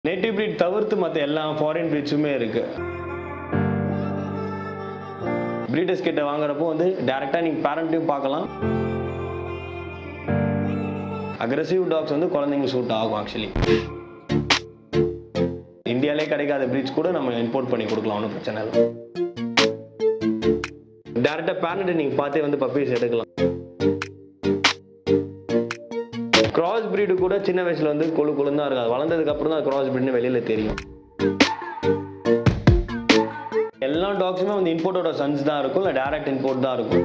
Native breed தவிர்த்து மற்ற எல்லா ஃபாரின் breedsமே இருக்கு பிரீடர்ஸ் கிட்ட வாங்குறப்போ வந்து டேரெக்டாக நீங்கள் பேரண்ட்டையும் பார்க்கலாம் அக்ரெசிவ் டாக்ஸ் வந்து குழந்தைங்க சூட் ஆகும் ஆக்சுவலி இந்தியாலே கிடைக்காத பிரீட்ஸ் கூட நம்ம இம்போர்ட் பண்ணி கொடுக்கலாம் ஒன்றும் பிரச்சனை இல்லை டேரெக்டாக பேரண்ட்டை நீங்கள் பார்த்தே வந்து பப்பீஸ் எடுக்கலாம் கிராஸ் breed கூட சின்ன வயசுல வந்து கொழு கொழுன்னு தான் இருக்காது வளர்ந்ததுக்கு அப்புறம் தான் கிராஸ் breedனு வெளியில தெரியும் எல்லா டாக்ஸுமே வந்து இம்போர்ட்டோட சன்ஸ் தான் இருக்கும் இல்லை டேரக்ட் இம்போர்ட் தான் இருக்கும்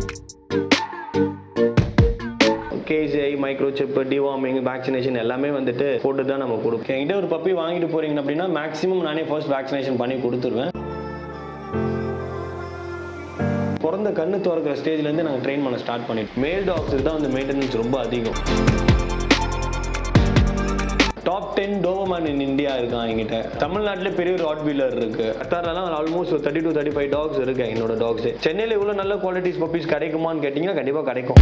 KCI micro chip deworming vaccination எல்லாமே வந்துட்டு போட்டு தான் நம்ம கொடுப்போம் என்கிட்ட ஒரு பப்பி வாங்கிட்டு போறீங்க அப்படின்னா மேக்ஸிமம் நானே ஃபர்ஸ்ட் வேக்சினேஷன் பண்ணி கொடுத்துருவேன் பிறந்த கண்ணு திறக்கிற ஸ்டேஜ்லேருந்து நாங்கள் ட்ரெயின் பண்ண ஸ்டார்ட் பண்ணிட்டோம் மேல் டாக்ஸுக்கு தான் வந்து மெயின்டெனன்ஸ் ரொம்ப அதிகம் டாப் டென் டோவர்மேன் இன் இந்தியா இருக்கான் என்கிட்ட தமிழ்நாட்டிலே பெரிய ஒரு ஹாட் வீலர் இருக்கு கத்தார்லாம் ஆல்மோஸ்ட் ஒரு thirty to thirty five dogs இருக்கு என்னோட டாக்ஸ் சென்னையில் இவ்வளோ நல்ல குவாலிட்டிஸ் பப்பீஸ் கிடைக்குமான்னு கேட்டிங்கன்னா கண்டிப்பாக கிடைக்கும்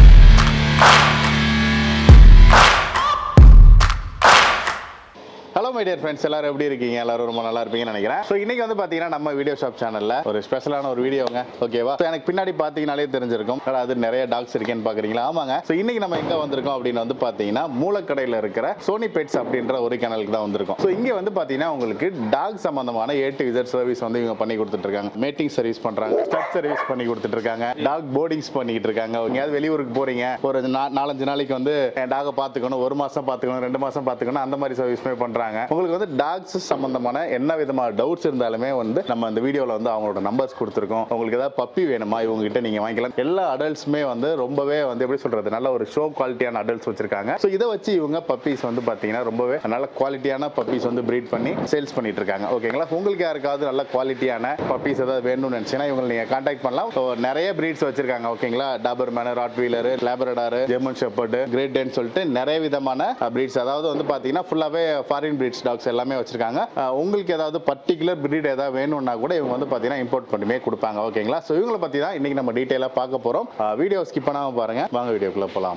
ஹலோ மை டியர் ஃப்ரெண்ட்ஸ் எல்லாரும் எப்படி இருக்கீங்க எல்லாரும் ரொம்ப நல்லா இருப்பீங்கன்னு நினைக்கிறேன் ஸோ இன்னைக்கு வந்து பார்த்தீங்கன்னா நம்ம வீடியோ ஷாப் சேனலில் ஒரு ஸ்பெஷலான ஒரு வீடியோங்க ஓகேவா ஸோ எனக்கு பின்னாடி பார்த்தீங்கனாலே தெரிஞ்சிருக்கும் அட, அது நிறைய டாக்ஸ் இருக்கேன்னு பார்க்குறீங்களா ஆமாங்க ஸோ இன்னைக்கு நம்ம எங்கே வந்திருக்கோம் அப்படின்னு வந்து பார்த்தீங்கன்னா மூலக்கடையில் இருக்கிற சோனி பெட்ஸ் அப்படின்ற ஒரு சேனலுக்கு தான் வந்திருக்கோம் ஸோ இங்கே வந்து பார்த்தீங்கன்னா உங்களுக்கு டாக் சம்பந்தமான ஏ டு இசட் சர்வீஸ் வந்து இவங்க பண்ணி கொடுத்துட்டு இருக்காங்க மேட்டிங் சர்வீஸ் பண்ணுறாங்க ஸ்டட் சர்வீஸ் பண்ணி கொடுத்துட்டு இருக்காங்க டாக் போர்டிங்ஸ் பண்ணிக்கிட்டு இருக்காங்க எங்கேயாவது வெளியூருக்கு போறீங்க ஒரு நா- நாலஞ்சு நாளைக்கு வந்து என் டாகை பார்த்துக்கணும் ஒரு மாசம் பார்த்துக்கணும் ரெண்டு மாசம் பார்த்துக்கணும் அந்த மாதிரி சர்வீஸ்மே பண்றாங்க உங்களுக்கு வந்து டாக்ஸ் சம்பந்தமான என்ன விதமான டவுட்ஸ் இருந்தாலுமே வந்து நம்ம இந்த வீடியோல வந்து அவங்களோட நம்பர்ஸ் கொடுத்துருக்கோம் உங்களுக்கு ஏதாவது பப்பி வேணுமா இவங்க கிட்ட நீங்க வாங்கிக்கலாம் எல்லா அடல்ட்ஸுமே வந்து ரொம்பவே வந்து எப்படி சொல்றது நல்ல ஒரு ஷோ குவாலிட்டியான அடல்ட்ஸ் வச்சிருக்காங்க ஸோ இதை வச்சு இவங்க பப்பீஸ் வந்து பாத்தீங்கன்னா ரொம்பவே நல்ல குவாலிட்டியான பப்பீஸ் வந்து ப்ரீட் பண்ணி சேல்ஸ் பண்ணிட்டு இருக்காங்க ஓகேங்களா உங்களுக்கு யாருக்காவது நல்ல குவாலிட்டியான பப்பீஸ் ஏதாவது வேணும்னு நினைச்சீங்கன்னா இவங்களை நீங்க கான்டாக்ட் பண்ணலாம் So, நிறைய பிரீட்ஸ் வச்சிருக்காங்க ஓகேங்களா doberman rottweiler labrador German shepherd great dane சொல்லிட்டு நிறைய விதமான பிரீட்ஸ் அதாவது வந்து பாத்தீங்கன்னா ஃபுல்லாவே ஃபாரின் பிரீட்ஸ் டாக்ஸ் எல்லாமே வச்சிருக்காங்க அஹ், உங்களுக்கு ஏதாவது பர்டிகுலர் பிரீட் ஏதாவது வேணும்னா கூட இவங்க வந்து பாத்தீங்கன்னா இம்போர்ட் பண்ணிமே கொடுப்பாங்க ஓகேங்களா ஸோ இவங்களை பத்தி தான் இன்னைக்கு நம்ம டீட்டெயிலாக பார்க்க போறோம் வீடியோ ஸ்கிப் பண்ணாம பாருங்க வாங்க வீடியோக்குள்ள போலாம்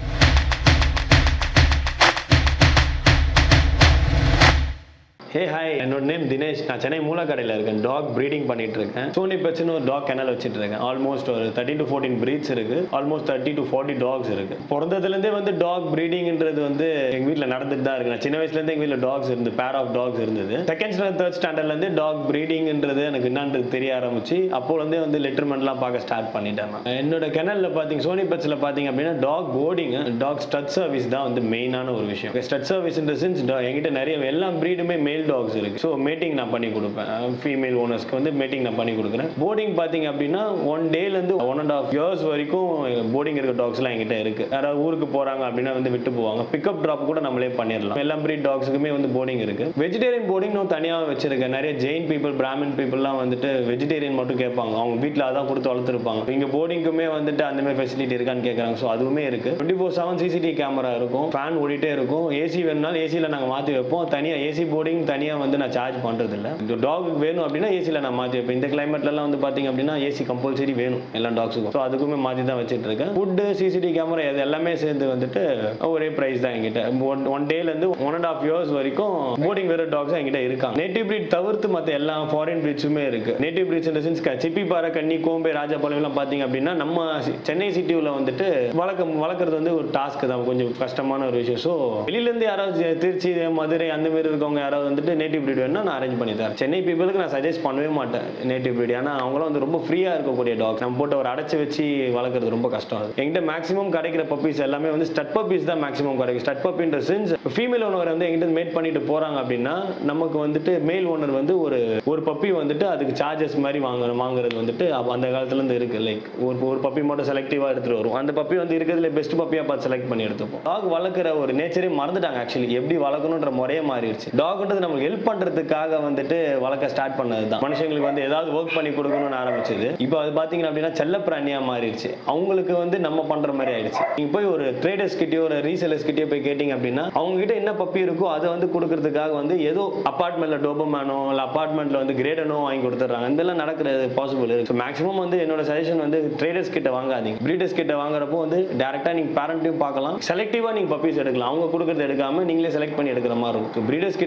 ஹே ஹாய் என்னோட நேம் தினேஷ் நான் சென்னை மூலக்கடையில் இருக்கேன் டாக் ப்ரீடிங் பண்ணிட்டு இருக்கேன் சோனி பெட்ஸ்னு ஒரு டாக் கெனல் வச்சுட்டு இருக்கேன் ஆல்மோஸ்ட் ஒரு தேர்ட்டி டு ஃபோர்டீன் பிரீட்ஸ் இருக்கு almost thirty to forty dogs இருக்கு பிறந்ததுலேருந்தே வந்து டாக் ப்ரீடிங்ன்றது வந்து எங்கள் வீட்டில் நடந்துட்டு தான் இருக்கு நான் சின்ன வயசுலேருந்து எங்கள் வீட்டில் டாக்ஸ் இருந்து பேர் ஆஃப் டாக்ஸ் இருந்தது செகண்ட் ஸ்டாண்டர்ட் தேர்ட் ஸ்டாண்டர்ட்லேருந்து டாக் ப்ரீடிங்ன்றது எனக்கு என்னன்றது தெரிய ஆரம்பிச்சு அப்போலேருந்தே வந்து லெட்டர்மெண்ட்லாம் பார்க்க ஸ்டார்ட் பண்ணிட்டேன் நான். என்னோட கெனலில் பார்த்தீங்க சோனி பெட்ஸில் பார்த்தீங்க அப்படின்னா dog boarding dog stud service தான் வந்து மெயினான ஒரு விஷயம் ஸ்டட் சர்வீஸ் இந்த சென்ஸ் என்கிட்ட நிறைய எல்லா ப்ரீடுமே மேல் டாக்ஸ் இருக்கு ஸோ மேட்டிங் நான் பண்ணி கொடுப்பேன் ஃபீமேல் ஓனர்ஸ்க்கு வந்து மேட்டிங் நான் பண்ணி கொடுக்குறேன் போர்டிங் பார்த்தீங்க அப்படின்னா ஒன் டேலேருந்து ஒன் அண்ட் ஆஃப் இயர்ஸ் வரைக்கும் போர்டிங் இருக்க டாக்ஸ்லாம் என்கிட்ட இருக்கு யாராவது ஊருக்கு போறாங்க அப்படின்னா வந்து விட்டு போவாங்க பிக்கப் ட்ராப் கூட நம்மளே பண்ணிடலாம் எல்லா பிரீட் டாக்ஸுக்குமே வந்து போர்டிங் இருக்கு வெஜிடேரியன் போர்டிங் நான் தனியாக வச்சிருக்கேன் நிறைய ஜெயின் பீப்புள் பிராமின் பீப்புள்லாம் வந்துட்டு வெஜிடேரியன் மட்டும் கேட்பாங்க அவங்க வீட்டில் அதான் கொடுத்து வளர்த்துருப்பாங்க இங்கே போர்டிங்க்குமே வந்துட்டு அந்த மாதிரி ஃபெசிலிட்டி இருக்கான்னு கேட்குறாங்க ஸோ அதுவுமே இருக்கு twenty four seven CCTV camera இருக்கும் ஃபேன் ஓடிட்டே இருக்கும் ஏசி வேணும்னாலும் ஏசியில் நாங்கள் மாற்றி வைப்போம் தனியாக ஏசி போர்டிங் தனியாக வந்து நான் சார்ஜ் பண்ணுறது இல்லை இந்த டாக் வேணும் அப்படின்னா ஏசியில் நான் மாற்றி வைப்பேன் இந்த கிளைமேட்லலாம் வந்து பார்த்தீங்க அப்படின்னா ஏசி கம்பல்சரி வேணும் எல்லா டாக்ஸுக்கும் ஸோ அதுக்குமே மாற்றி தான் வச்சுட்டு இருக்கேன் ஃபுட்டு சிசிடிவி கேமரா இது எல்லாமே சேர்ந்து வந்துட்டு ஒரே ப்ரைஸ் தான் என்கிட்ட ஒன் ஒன் டேலேருந்து ஒன் அண்ட் ஆஃப் இயர்ஸ் வரைக்கும் போர்டிங் வேறு டாக்ஸ் என்கிட்ட இருக்காங்க நேட்டிவ் breed தவிர்த்து மற்ற எல்லா ஃபாரின் பிரீட்ஸுமே இருக்கு நேட்டிவ் பிரீட்ஸ் இந்த சென்ஸ் சிப்பி பாறை கன்னி கோம்பை ராஜபாளையம் எல்லாம் பார்த்தீங்க அப்படின்னா நம்ம சி- சென்னை சிட்டியில் வந்துட்டு வளர்க்க வளர்க்குறது வந்து ஒரு டாஸ்க் தான் கொஞ்சம் கஷ்டமான ஒரு விஷயம் ஸோ வெளியிலேருந்து யாராவது திருச்சி மதுரை அந்த மாதிரி இருக்கவங்க யாராவது வந்துட்டு நேட்டிவ் breed வேணும்னா நான் அரேஞ்ச் பண்ணி தரேன் சென்னை பீப்புளுக்கு நான் சஜஸ்ட் பண்ணவே மாட்டேன் நேட்டிவ் breed ஏன்னா அவங்களும் வந்து ரொம்ப ஃப்ரீயாக இருக்கக்கூடிய டாக் நம்ம போட்டு ஒரு அடைச்சி வச்சு வளர்க்குறது ரொம்ப கஷ்டம் அது என்கிட்ட மேக்ஸிமம் கிடைக்கிற பப்பீஸ் எல்லாமே வந்து ஸ்டட் பப்பீஸ் தான் மேக்ஸிமம் கிடைக்கும் ஸ்டட் பப்பின்ற சென்ஸ் ஃபீமேல் ஓனர் வந்து எங்கிட்ட மேட் பண்ணிட்டு போறாங்க அப்படின்னா நமக்கு வந்துட்டு மேல் ஓனர் வந்து ஒரு ஒரு பப்பி வந்துட்டு அதுக்கு சார்ஜஸ் மாதிரி வாங்கணும் வாங்குறது வந்துட்டு அப்ப அந்த காலத்துல இருந்து இருக்கு லைக் ஒரு ஒரு பப்பி மட்டும் செலக்டிவா எடுத்துட்டு வரும் அந்த பப்பி வந்து இருக்கிறதுல பெஸ்ட் பப்பியா பார்த்து செலக்ட் பண்ணி எடுத்துப்போம் டாக் வளர்க்குற ஒரு நேச்சரே மறந்துட்டாங்க ஆக்சுவலி எப்படி வளர்க்கணுன்ற முறையே மாறிடுச்சு டாக்ன்றது நமக்கு ஹெல்ப் பண்றதுக்காக வந்துட்டு வளர்க்க ஸ்டார்ட் பண்ணது தான் மனுஷங்களுக்கு வந்து ஏதாவது ஒர்க் பண்ணி கொடுக்கணும்னு ஆரம்பிச்சது இப்போ அது பாத்தீங்கன்னா அப்படின்னா செல்ல பிராணியா மாறிடுச்சு அவங்களுக்கு வந்து நம்ம பண்ற மாதிரி ஆயிடுச்சு நீங்க போய் ஒரு ட்ரேடர்ஸ் கிட்டயோ ஒரு ரீசேலர்ஸ் கிட்டயோ போய் கேட்டீங்க அப்படின்னா அவங்க கிட்ட என்ன பப்பி இருக்கோ அதை வந்து கொடுக்கறதுக்காக வந்து ஏதோ அப்பார்ட்மெண்ட்ல டோபமானோ இல்ல அப்பார்ட்மெண்ட்ல வந்து கிரேடனோ வாங்கி கொடுத்துட்றாங்க இதெல்லாம் நடக்கிறது பாசிபிள் இருக்கு மேக்ஸிமம் வந்து என்னோட சஜஷன் வந்து ட்ரேடர்ஸ் கிட்ட வாங்காதீங்க பிரீடர்ஸ் கிட்ட வாங்குறப்போ வந்து டேரக்டா நீங்க பேரண்ட்டையும் பார்க்கலாம் செலக்டிவா நீங்க பப்பீஸ் எடுக்கலாம் அவங்க கொடுக்கறது எடுக்காம நீங்களே செலக்ட் பண்ணி எடுக்கிற மாதிரி இருக்கும் பிரீடர்ஸ் கிட்ட எடுக்கிறது வந்து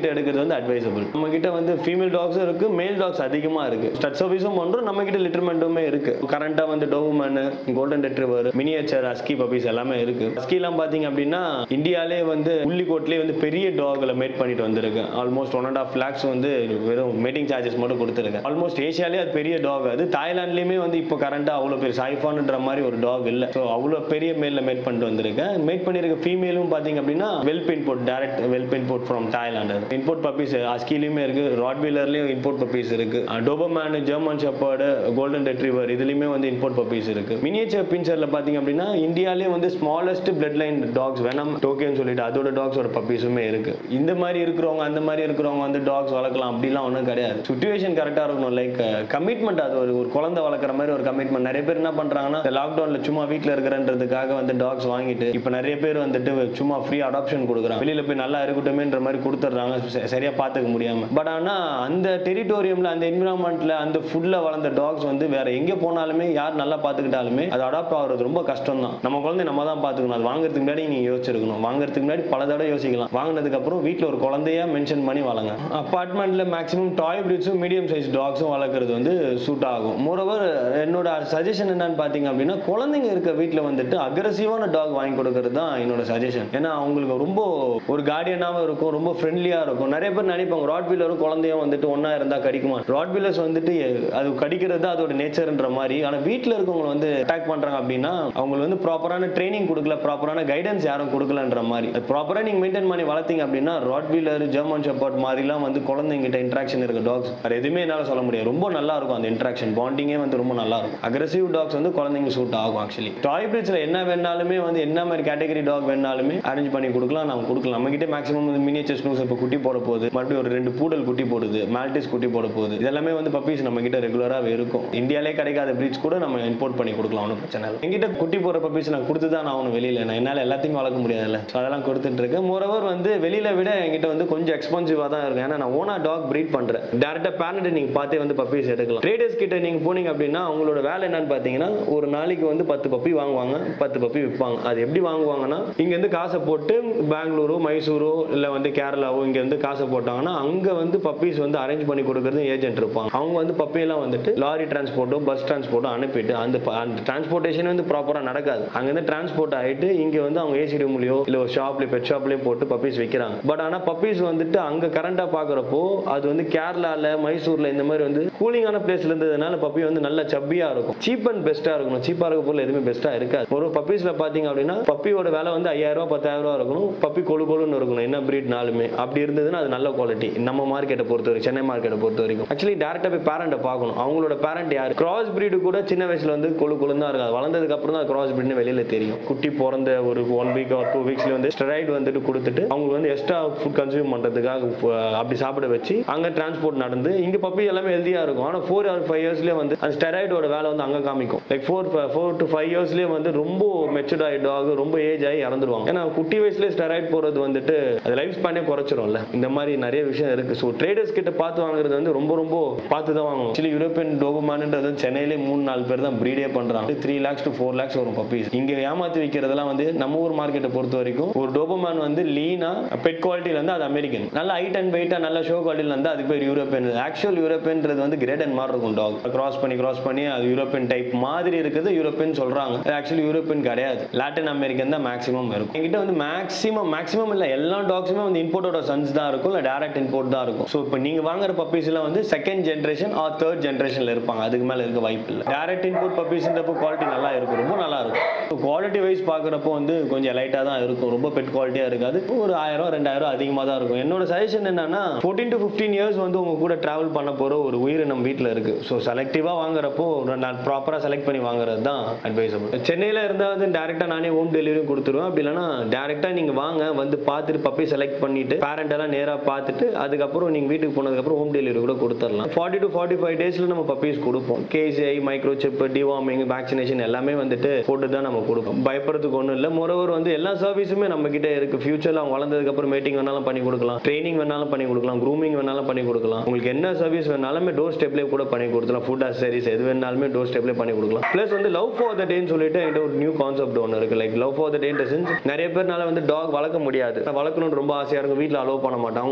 வந்து அட்வைசபிள் நம்ம கிட்ட வந்து ஃபீமேல் டாக்ஸும் இருக்கு மேல் டாக்ஸ் அதிகமா இருக்கு ஸ்டட் சர்வீஸும் பண்றோம் நம்ம கிட்ட லிட்டர்மெண்ட்டுமே இருக்கு கரண்டா வந்து doberman golden retriever miniature husky puppies எல்லாமே இருக்கு அஸ்கிலாம் பாத்தீங்க அப்படின்னா இந்தியாலே வந்து உள்ளிக்கோட்லேயே வந்து பெரிய டாக்ல மேட் பண்ணிட்டு வந்திருக்கு almost one and half lakhs வந்து வெறும் மேட்டிங் சார்ஜஸ் மட்டும் கொடுத்துருக்கேன் ஆல்மோஸ்ட் ஏஷியாலே அது பெரிய டாக் அது தாய்லாந்துலயுமே வந்து இப்போ கரண்டா அவ்வளோ பெரிய சாய்ஃபான்ன்ற மாதிரி ஒரு டாக் இல்லை ஸோ அவ்வளோ பெரிய மேல்ல மேட் பண்ணிட்டு வந்திருக்கேன் மேட் பண்ணியிருக்க ஃபீமேலும் பாத்தீங்க அப்படின்னா whelp import direct whelp import from Thailand import puppies அஸ்கிலையுமே இருக்கு ராட்வீலர்லயும் இன்போர்ட் பப்பீஸ் இருக்கு doberman German shepherd golden retriever இதுலயுமே வந்து இன்போர்ட் பப்பீஸ் இருக்கு மினியேச்சர் பின்சர்ல பாத்தீங்க அப்படின்னா இந்தியாலே வந்து smallest blood line dogs venom டோக்கியோன்னு சொல்லிட்டு அதோட டாக்ஸோட பப்பீஸுமே இருக்கு இந்த மாதிரி இருக்கிறவங்க அந்த மாதிரி இருக்கிறவங்க வந்து டாக்ஸ் வளர்க்கலாம் அப்படிலாம் ஒன்றும் கிடையாது சுச்சுவேஷன் கரெக்டாக இருக்கணும் லைக் கமிட்மெண்ட் அது ஒரு ஒரு குழந்தை வளர்க்குற மாதிரி ஒரு கமிட்மெண்ட் நிறைய பேர் என்ன பண்றாங்கன்னா இந்த லாக்டவுன்ல சும்மா வீட்டில் இருக்கிறன்றதுக்காக வந்து டாக்ஸ் வாங்கிட்டு இப்போ நிறைய பேர் வந்துட்டு சும்மா ஃப்ரீ அடாப்ஷன் கொடுக்குறாங்க வெளியில போய் நல்லா இருக்கட்டுமேன்ற மாதிரி கொடுத்துட்றாங்க ச- சரியா பார்த்துக்க முடியாம பட் ஆனா அந்த டெரிட்டோரியம்ல அந்த என்விரான்மெண்ட்ல அந்த ஃபுட்ல வளர்ந்த டாக்ஸ் வந்து வேற எங்க போனாலுமே யார் நல்லா பார்த்துக்கிட்டாலுமே அது அடாப்ட் ஆகுறது ரொம்ப கஷ்டம் தான் நம்ம குழந்தை நம்ம தான் பார்த்துக்கணும் அது வாங்குறதுக்கு முன்னாடி நீங்க யோசிச்சிருக்கணும் வாங்குறதுக்கு முன்னாடி பல தடவை யோசிக்கலாம் வாங்கினதுக்கு அப்புறம் வீட்டில் ஒரு குழந்தையா மென்ஷன் பண்ணி வளங்க அப்பார்ட்மெண்ட்ல மேக்ஸிமம் டாய் பிரீட்ஸும் மீடியம் சைஸ் டாக்ஸும் வளர்க்குறது வந்து சூட் ஆகும் மோரோவர் என்னோட சஜஷன் என்னன்னு பார்த்தீங்க அப்படின்னா குழந்தைங்க இருக்க வீட்டில் வந்துட்டு அக்ரஸிவான டாக் வாங்கி கொடுக்கறது தான் என்னோட சஜஷன் ஏன்னா அவங்களுக்கு ரொம்ப ஒரு கார்டியனாகவும் இருக்கும் ரொம்ப ஃப்ரெண்ட்லியாக இருக்கும் நிறைய பேர் நினைப்பாங்க ராட் வீலரும் குழந்தையும் வந்துட்டு ஒன்றா இருந்தால் கடிக்குமா ராட் வீலர்ஸ் வந்துட்டு அது கடிக்கிறது தான் அதோட நேச்சர்ன்ற மாதிரி ஆனால் வீட்டில் இருக்கவங்க வந்து அட்டாக் பண்ணுறாங்க அப்படின்னா அவங்களுக்கு வந்து ப்ராப்பரான ட்ரைனிங் கொடுக்கல ப்ராப்பரான கைடன்ஸ் யாரும் கொடுக்கலன்ற மாதிரி அது ப்ராப்பராக நீங்கள் மெயின்டைன் பண்ணி வளர்த்தீங்க அப்படின்னா ராட் வீலர் ஜெர்மன் ஷெப்பர்ட் மாதிரிலாம் வந்து குழந்தைங்கிட்ட இன்ட்ராக்ஷன் இருக்க டாக்ஸ் வேறு எதுவுமே என்னால் சொல்ல முடியாது ரொம்ப நல்லா இருக்கும் அந்த இன்ட்ராக்ஷன் பாண்டிங்கே வந்து ரொம்ப நல்லா இருக்கும் அக்ரெசிவ் டாக்ஸ் வந்து குழந்தைங்க சூட் ஆகும் ஆக்சுவலி டாய் பிரீட்ஸில் என்ன வேணாலுமே வந்து என்ன மாதிரி கேட்டகரி டாக் வேணாலுமே அரேஞ்ச் பண்ணி கொடுக்கலாம் நம்ம கொடுக்கலாம் நம்ம கிட்ட மேக்ஸிமம் வந்து மினியேச்சர் ஸ்னூஸ் இப்போ குட்டி போட போகுது மறுபடியும் ஒரு ரெண்டு பூடல் குட்டி போடுது மால்டிஸ் குட்டி போட போகுது இதெல்லாமே வந்து பப்பீஸ் நம்ம கிட்ட ரெகுலராகவே இருக்கும் இந்தியாலே கிடைக்காத பிரீட்ஸ் கூட நம்ம இம்போர்ட் பண்ணி கொடுக்கலாம் ஒன்றும் பிரச்சனை இல்லை எங்கிட்ட குட்டி போடுற பப்பீஸ் நான் கொடுத்து தான் ஆகணும் வெளியில நான் என்னால் எல்லாத்தையும் வளர்க்க முடியாதுல்ல ஸோ அதெல்லாம் கொடுத்துட்டு இருக்கேன் மோரோவர் வந்து வெளியில விட என்கிட்ட வந்து கொஞ்சம் எக்ஸ்பென்சிவாக தான் இருக்கும் ஏன்னா நான் ஓனா டாக் ப்ரீட் பண்றேன் டேரக்டாக பேரண்ட் நீங்க பார்த்தே வந்து பப்பீஸ் எடுக்கலாம் ட்ரேடர்ஸ் கிட்ட நீங்க போனீங்க அப்படின்னா அவங்களோட வேலை என்னன்னு பார்த்தீங்கன்னா ஒரு நாளைக்கு வந்து பத்து பப்பி வாங்குவாங்க பத்து பப்பி விற்பாங்க அது எப்படி வாங்குவாங்கன்னா இங்கேருந்து காசை போட்டு பெங்களூரு மைசூரோ இல்லை வந்து கேரளாவோ இங்க இருந்து காசை போட்டாங்கன்னா அங்க வந்து பப்பீஸ் வந்து அரேஞ்ச் பண்ணி கொடுக்கறது ஏஜென்ட் இருப்பாங்க அவங்க வந்து பப்பியெல்லாம் வந்துட்டு லாரி டிரான்ஸ்போர்ட்டோ பஸ் டிரான்ஸ்போர்ட்டோ அனுப்பிட்டு அந்த ப- அந்த டிரான்ஸ்போர்ட்டேஷன் வந்து ப்ராப்பராக நடக்காது அங்கேருந்து டிரான்ஸ்போர்ட் ஆயிட்டு இங்க வந்து அவங்க ஏசி ரூம்லயோ இல்லை ஒரு ஷாப்லேயோ பெட் ஷாப்லேயோ போட்டு பப்பீஸ் விற்கிறாங்க பட் ஆனால் பப்பீஸ் வந்துட்டு அங்க கரண்டா பார்க்குறப்போ அது வந்து கேரளால மைசூர்ல இந்த மாதிரி வந்து கூலிங்கான பிளேஸ்ல இருந்ததுனால பப்பி வந்து நல்ல சப்பியா இருக்கும் சீப் அண்ட் பெஸ்ட்டாக இருக்கணும் சீப்பாக இருக்க பொருள் எதுவுமே பெஸ்ட்டாக இருக்காது ஒரு பப்பீஸ்ல பார்த்தீங்க அப்படின்னா பப்பியோட விலை வந்து ஐயாயிரம் ரூபாய் பத்தாயிரம் ரூபாய் இருக்கணும் பப்பி கொழு கொழுன்னு இருக்கணும் என்ன பிரீட்னாலுமே அப்படி இருந்ததுன்னா அது நல்ல குவாலிட்டி நம்ம மார்க்கெட்டை பொறுத்த வரைக்கும் சென்னை மார்க்கெட்டை பொறுத்த வரைக்கும் ஆக்சுவலி டேரக்டாக போய் பேரண்ட்டை பார்க்கணும் அவங்களோட பேரண்ட் யார் கிராஸ் பிரீடு கூட சின்ன வயசுல வந்து கொழு கொழுன்னு தான் இருக்காது வளர்ந்ததுக்கு அப்புறம் தான் கிராஸ் பிரீட்னு வெளியில தெரியும் குட்டி பிறந்த ஒரு ஒன் வீக் ஒரு டூ வீக்ஸ்ல வந்து ஸ்டெராய்டு வந்துட்டு கொடுத்துட்டு அவங்களுக்கு வந்து எக்ஸ்ட்ரா ஃபுட் கன்சியூம் பண்றதுக்காக அஹ், அப்படி சாப்பிட வச்சு அங்க டிரான்ஸ்போர்ட் நடந்து இங்க பப்பி எல்லாமே ஹெல்தியா இருக்கும் ஆனா ஃபோர் ஆர் ஃபைவ் இயர்ஸ்லயே வந்து அந்த ஸ்டெராய்டோட வேலை வந்து அங்க காமிக்கும் like four four to five இயர்ஸ்லயே வந்து ரொம்ப மெச்சூர்ட் ஆகி டாக் ரொம்ப ஏஜ் ஆகி இறந்துருவாங்க ஏன்னா குட்டி வயசுலயே ஸ்டெராய்ட் போறது வந்துட்டு அது லைஃப் ஸ்பேனே குறைச்சிரும்ல இந்த மாதிரி நிறைய விஷயம் இருக்கு ஸோ ட்ரேடர்ஸ் கிட்ட பார்த்து வாங்குறது வந்து ரொம்ப ரொம்ப பார்த்து தான் வாங்கணும் ஆக்சுவலி யூரோப்பியன் டோபமான்ன்றது வந்து சென்னையிலே மூணு நாலு பேர் தான் ப்ரீடே பண்றாங்க three lakhs to four lakhs வரும் பப்பீஸ் இங்க ஏமாத்தி விற்கிறதெல்லாம் வந்து நம்ம ஊர் மார்க்கெட்டை பொறுத்த வரைக்கும் ஒரு டோபமான் வந்து லீனா பெட் குவாலிட்டியில இருந்து அது அமெரிக்கன் நல்ல ஹைட் அண்ட் வெயிட்டா நல்ல ஷோ குவாலிட்டியில இருந்து அதுக்கு பேர் யூரோப்பியன் ஆக்சுவல் யூரோப்பியன்றது வந்து கிரேட் அண்ட் மாதிரி இருக்கும் டாக் கிராஸ் பண்ணி கிராஸ் பண்ணி அது யூரோப்பியன் டைப் மாதிரி இருக்குது யூரோப்பியன் சொல்றாங்க ஆக்சுவலி யூரோப்பியன் கிடையாது லாட்டின் அமெரிக்கன் தான் மேக்ஸிமம் இருக்கும் என்கிட்ட வந்து மேக்ஸிமம் மேக்ஸிமம் இல்ல எல்லா டாக்ஸுமே வந்து இம்போர்ட்டோட சன்ஸ் தான் இருக்கும் இல்ல டேரக்ட் இம்போர்ட் தான் இருக்கும் ஸோ இப்போ நீங்க வாங்குற பப்பீஸ் எல்லாம் வந்து செகண்ட் ஜென்ரேஷன் ஆர் தேர்ட் ஜென்ரேஷன்ல இருப்பாங்க அதுக்கு மேல இருக்க வாய்ப்பு இல்லை டேரக்ட் இன்போர்ட் பப்பீஸ்ன்றப்போ குவாலிட்டி நல்லா இருக்கும் ரொம்ப நல்லா இருக்கும் குவாலிட்டி வைஸ் பார்க்குறப்போ வந்து கொஞ்சம் லைட்டாக தான் இருக்கும் ரொம்ப பெட் குவாலிட்டியாக இருக்காது ஒரு ஆயிரம் ரெண்டாயிரம் அதிகமாக தான் இருக்கும் என்னோட சஜஷன் என்னன்னா ஃபோர்டீன் டு ஃபிஃப்டீன் இயர்ஸ் வந்து உங்க கூட டிராவல் பண்ண போகிற ஒரு உயிரினம் வீட்டில் இருக்கு ஸோ செலக்டிவாக வாங்குறப்போ நான் ப்ராப்பராக செலக்ட் பண்ணி வாங்குறது தான் அட்வைசபிள் சென்னையில் இருந்தால் வந்து டேரெக்டாக நானே ஹோம் டெலிவரியும் கொடுத்துருவேன் அப்படி இல்லைன்னா டேரெக்டாக நீங்கள் வாங்க வந்து பார்த்துட்டு பப்பி செலக்ட் பண்ணிட்டு பேரண்ட் எல்லாம் நேராக பார்த்துட்டு அதுக்கப்புறம் நீங்கள் வீட்டுக்கு போனதுக்கப்புறம் ஹோம் டெலிவரி கூட கொடுத்துடலாம் ஃபார்ட்டி டு ஃபார்ட்டி ஃபைவ் டேஸில் நம்ம பப்பீஸ் கொடுப்போம் KCI micro chip deworming vaccination எல்லாமே வந்துட்டு போட்டு தான் நம்ம கொடுப்போம் பயப்படுறதுக்கு ஒன்றும் இல்லை மொரவர் வந்து எல்லா சர்வீஸுமே நம்ம கிட்ட இருக்கு ஃபியூச்சரில் அவங்க வளர்ந்ததுக்கு அப்புறம் மீட்டிங் வேணாலும் பண்ணி கொடுக்கலாம் ட்ரைனிங் வேணாலும் பண்ணி கொடுக்கலாம் க்ரூமிங் வேணாலும் பண்ணி கொடுக்கலாம் உங்களுக்கு என்ன சர்வீஸ் வேணாலுமே டோர் ஸ்டெப்லேயே கூட பண்ணி கொடுக்கலாம் ஃபுட் அசரிஸ் எது வேணாலுமே டோர் ஸ்டெப்லேயே பண்ணி கொடுக்கலாம் ப்ளஸ் வந்து லவ் ஃபார் த டேன்னு சொல்லிட்டு என்கிட்ட ஒரு நியூ கான்செப்ட் ஒன்று இருக்கு like love for the day sense நிறைய பேர்னால வந்து டாக் வளர்க்க முடியாது வளர்க்கணும்னு ரொம்ப ஆசையாக இருக்கும் வீட்டில் அலோவ் பண்ண மாட்டாங்க அவங்க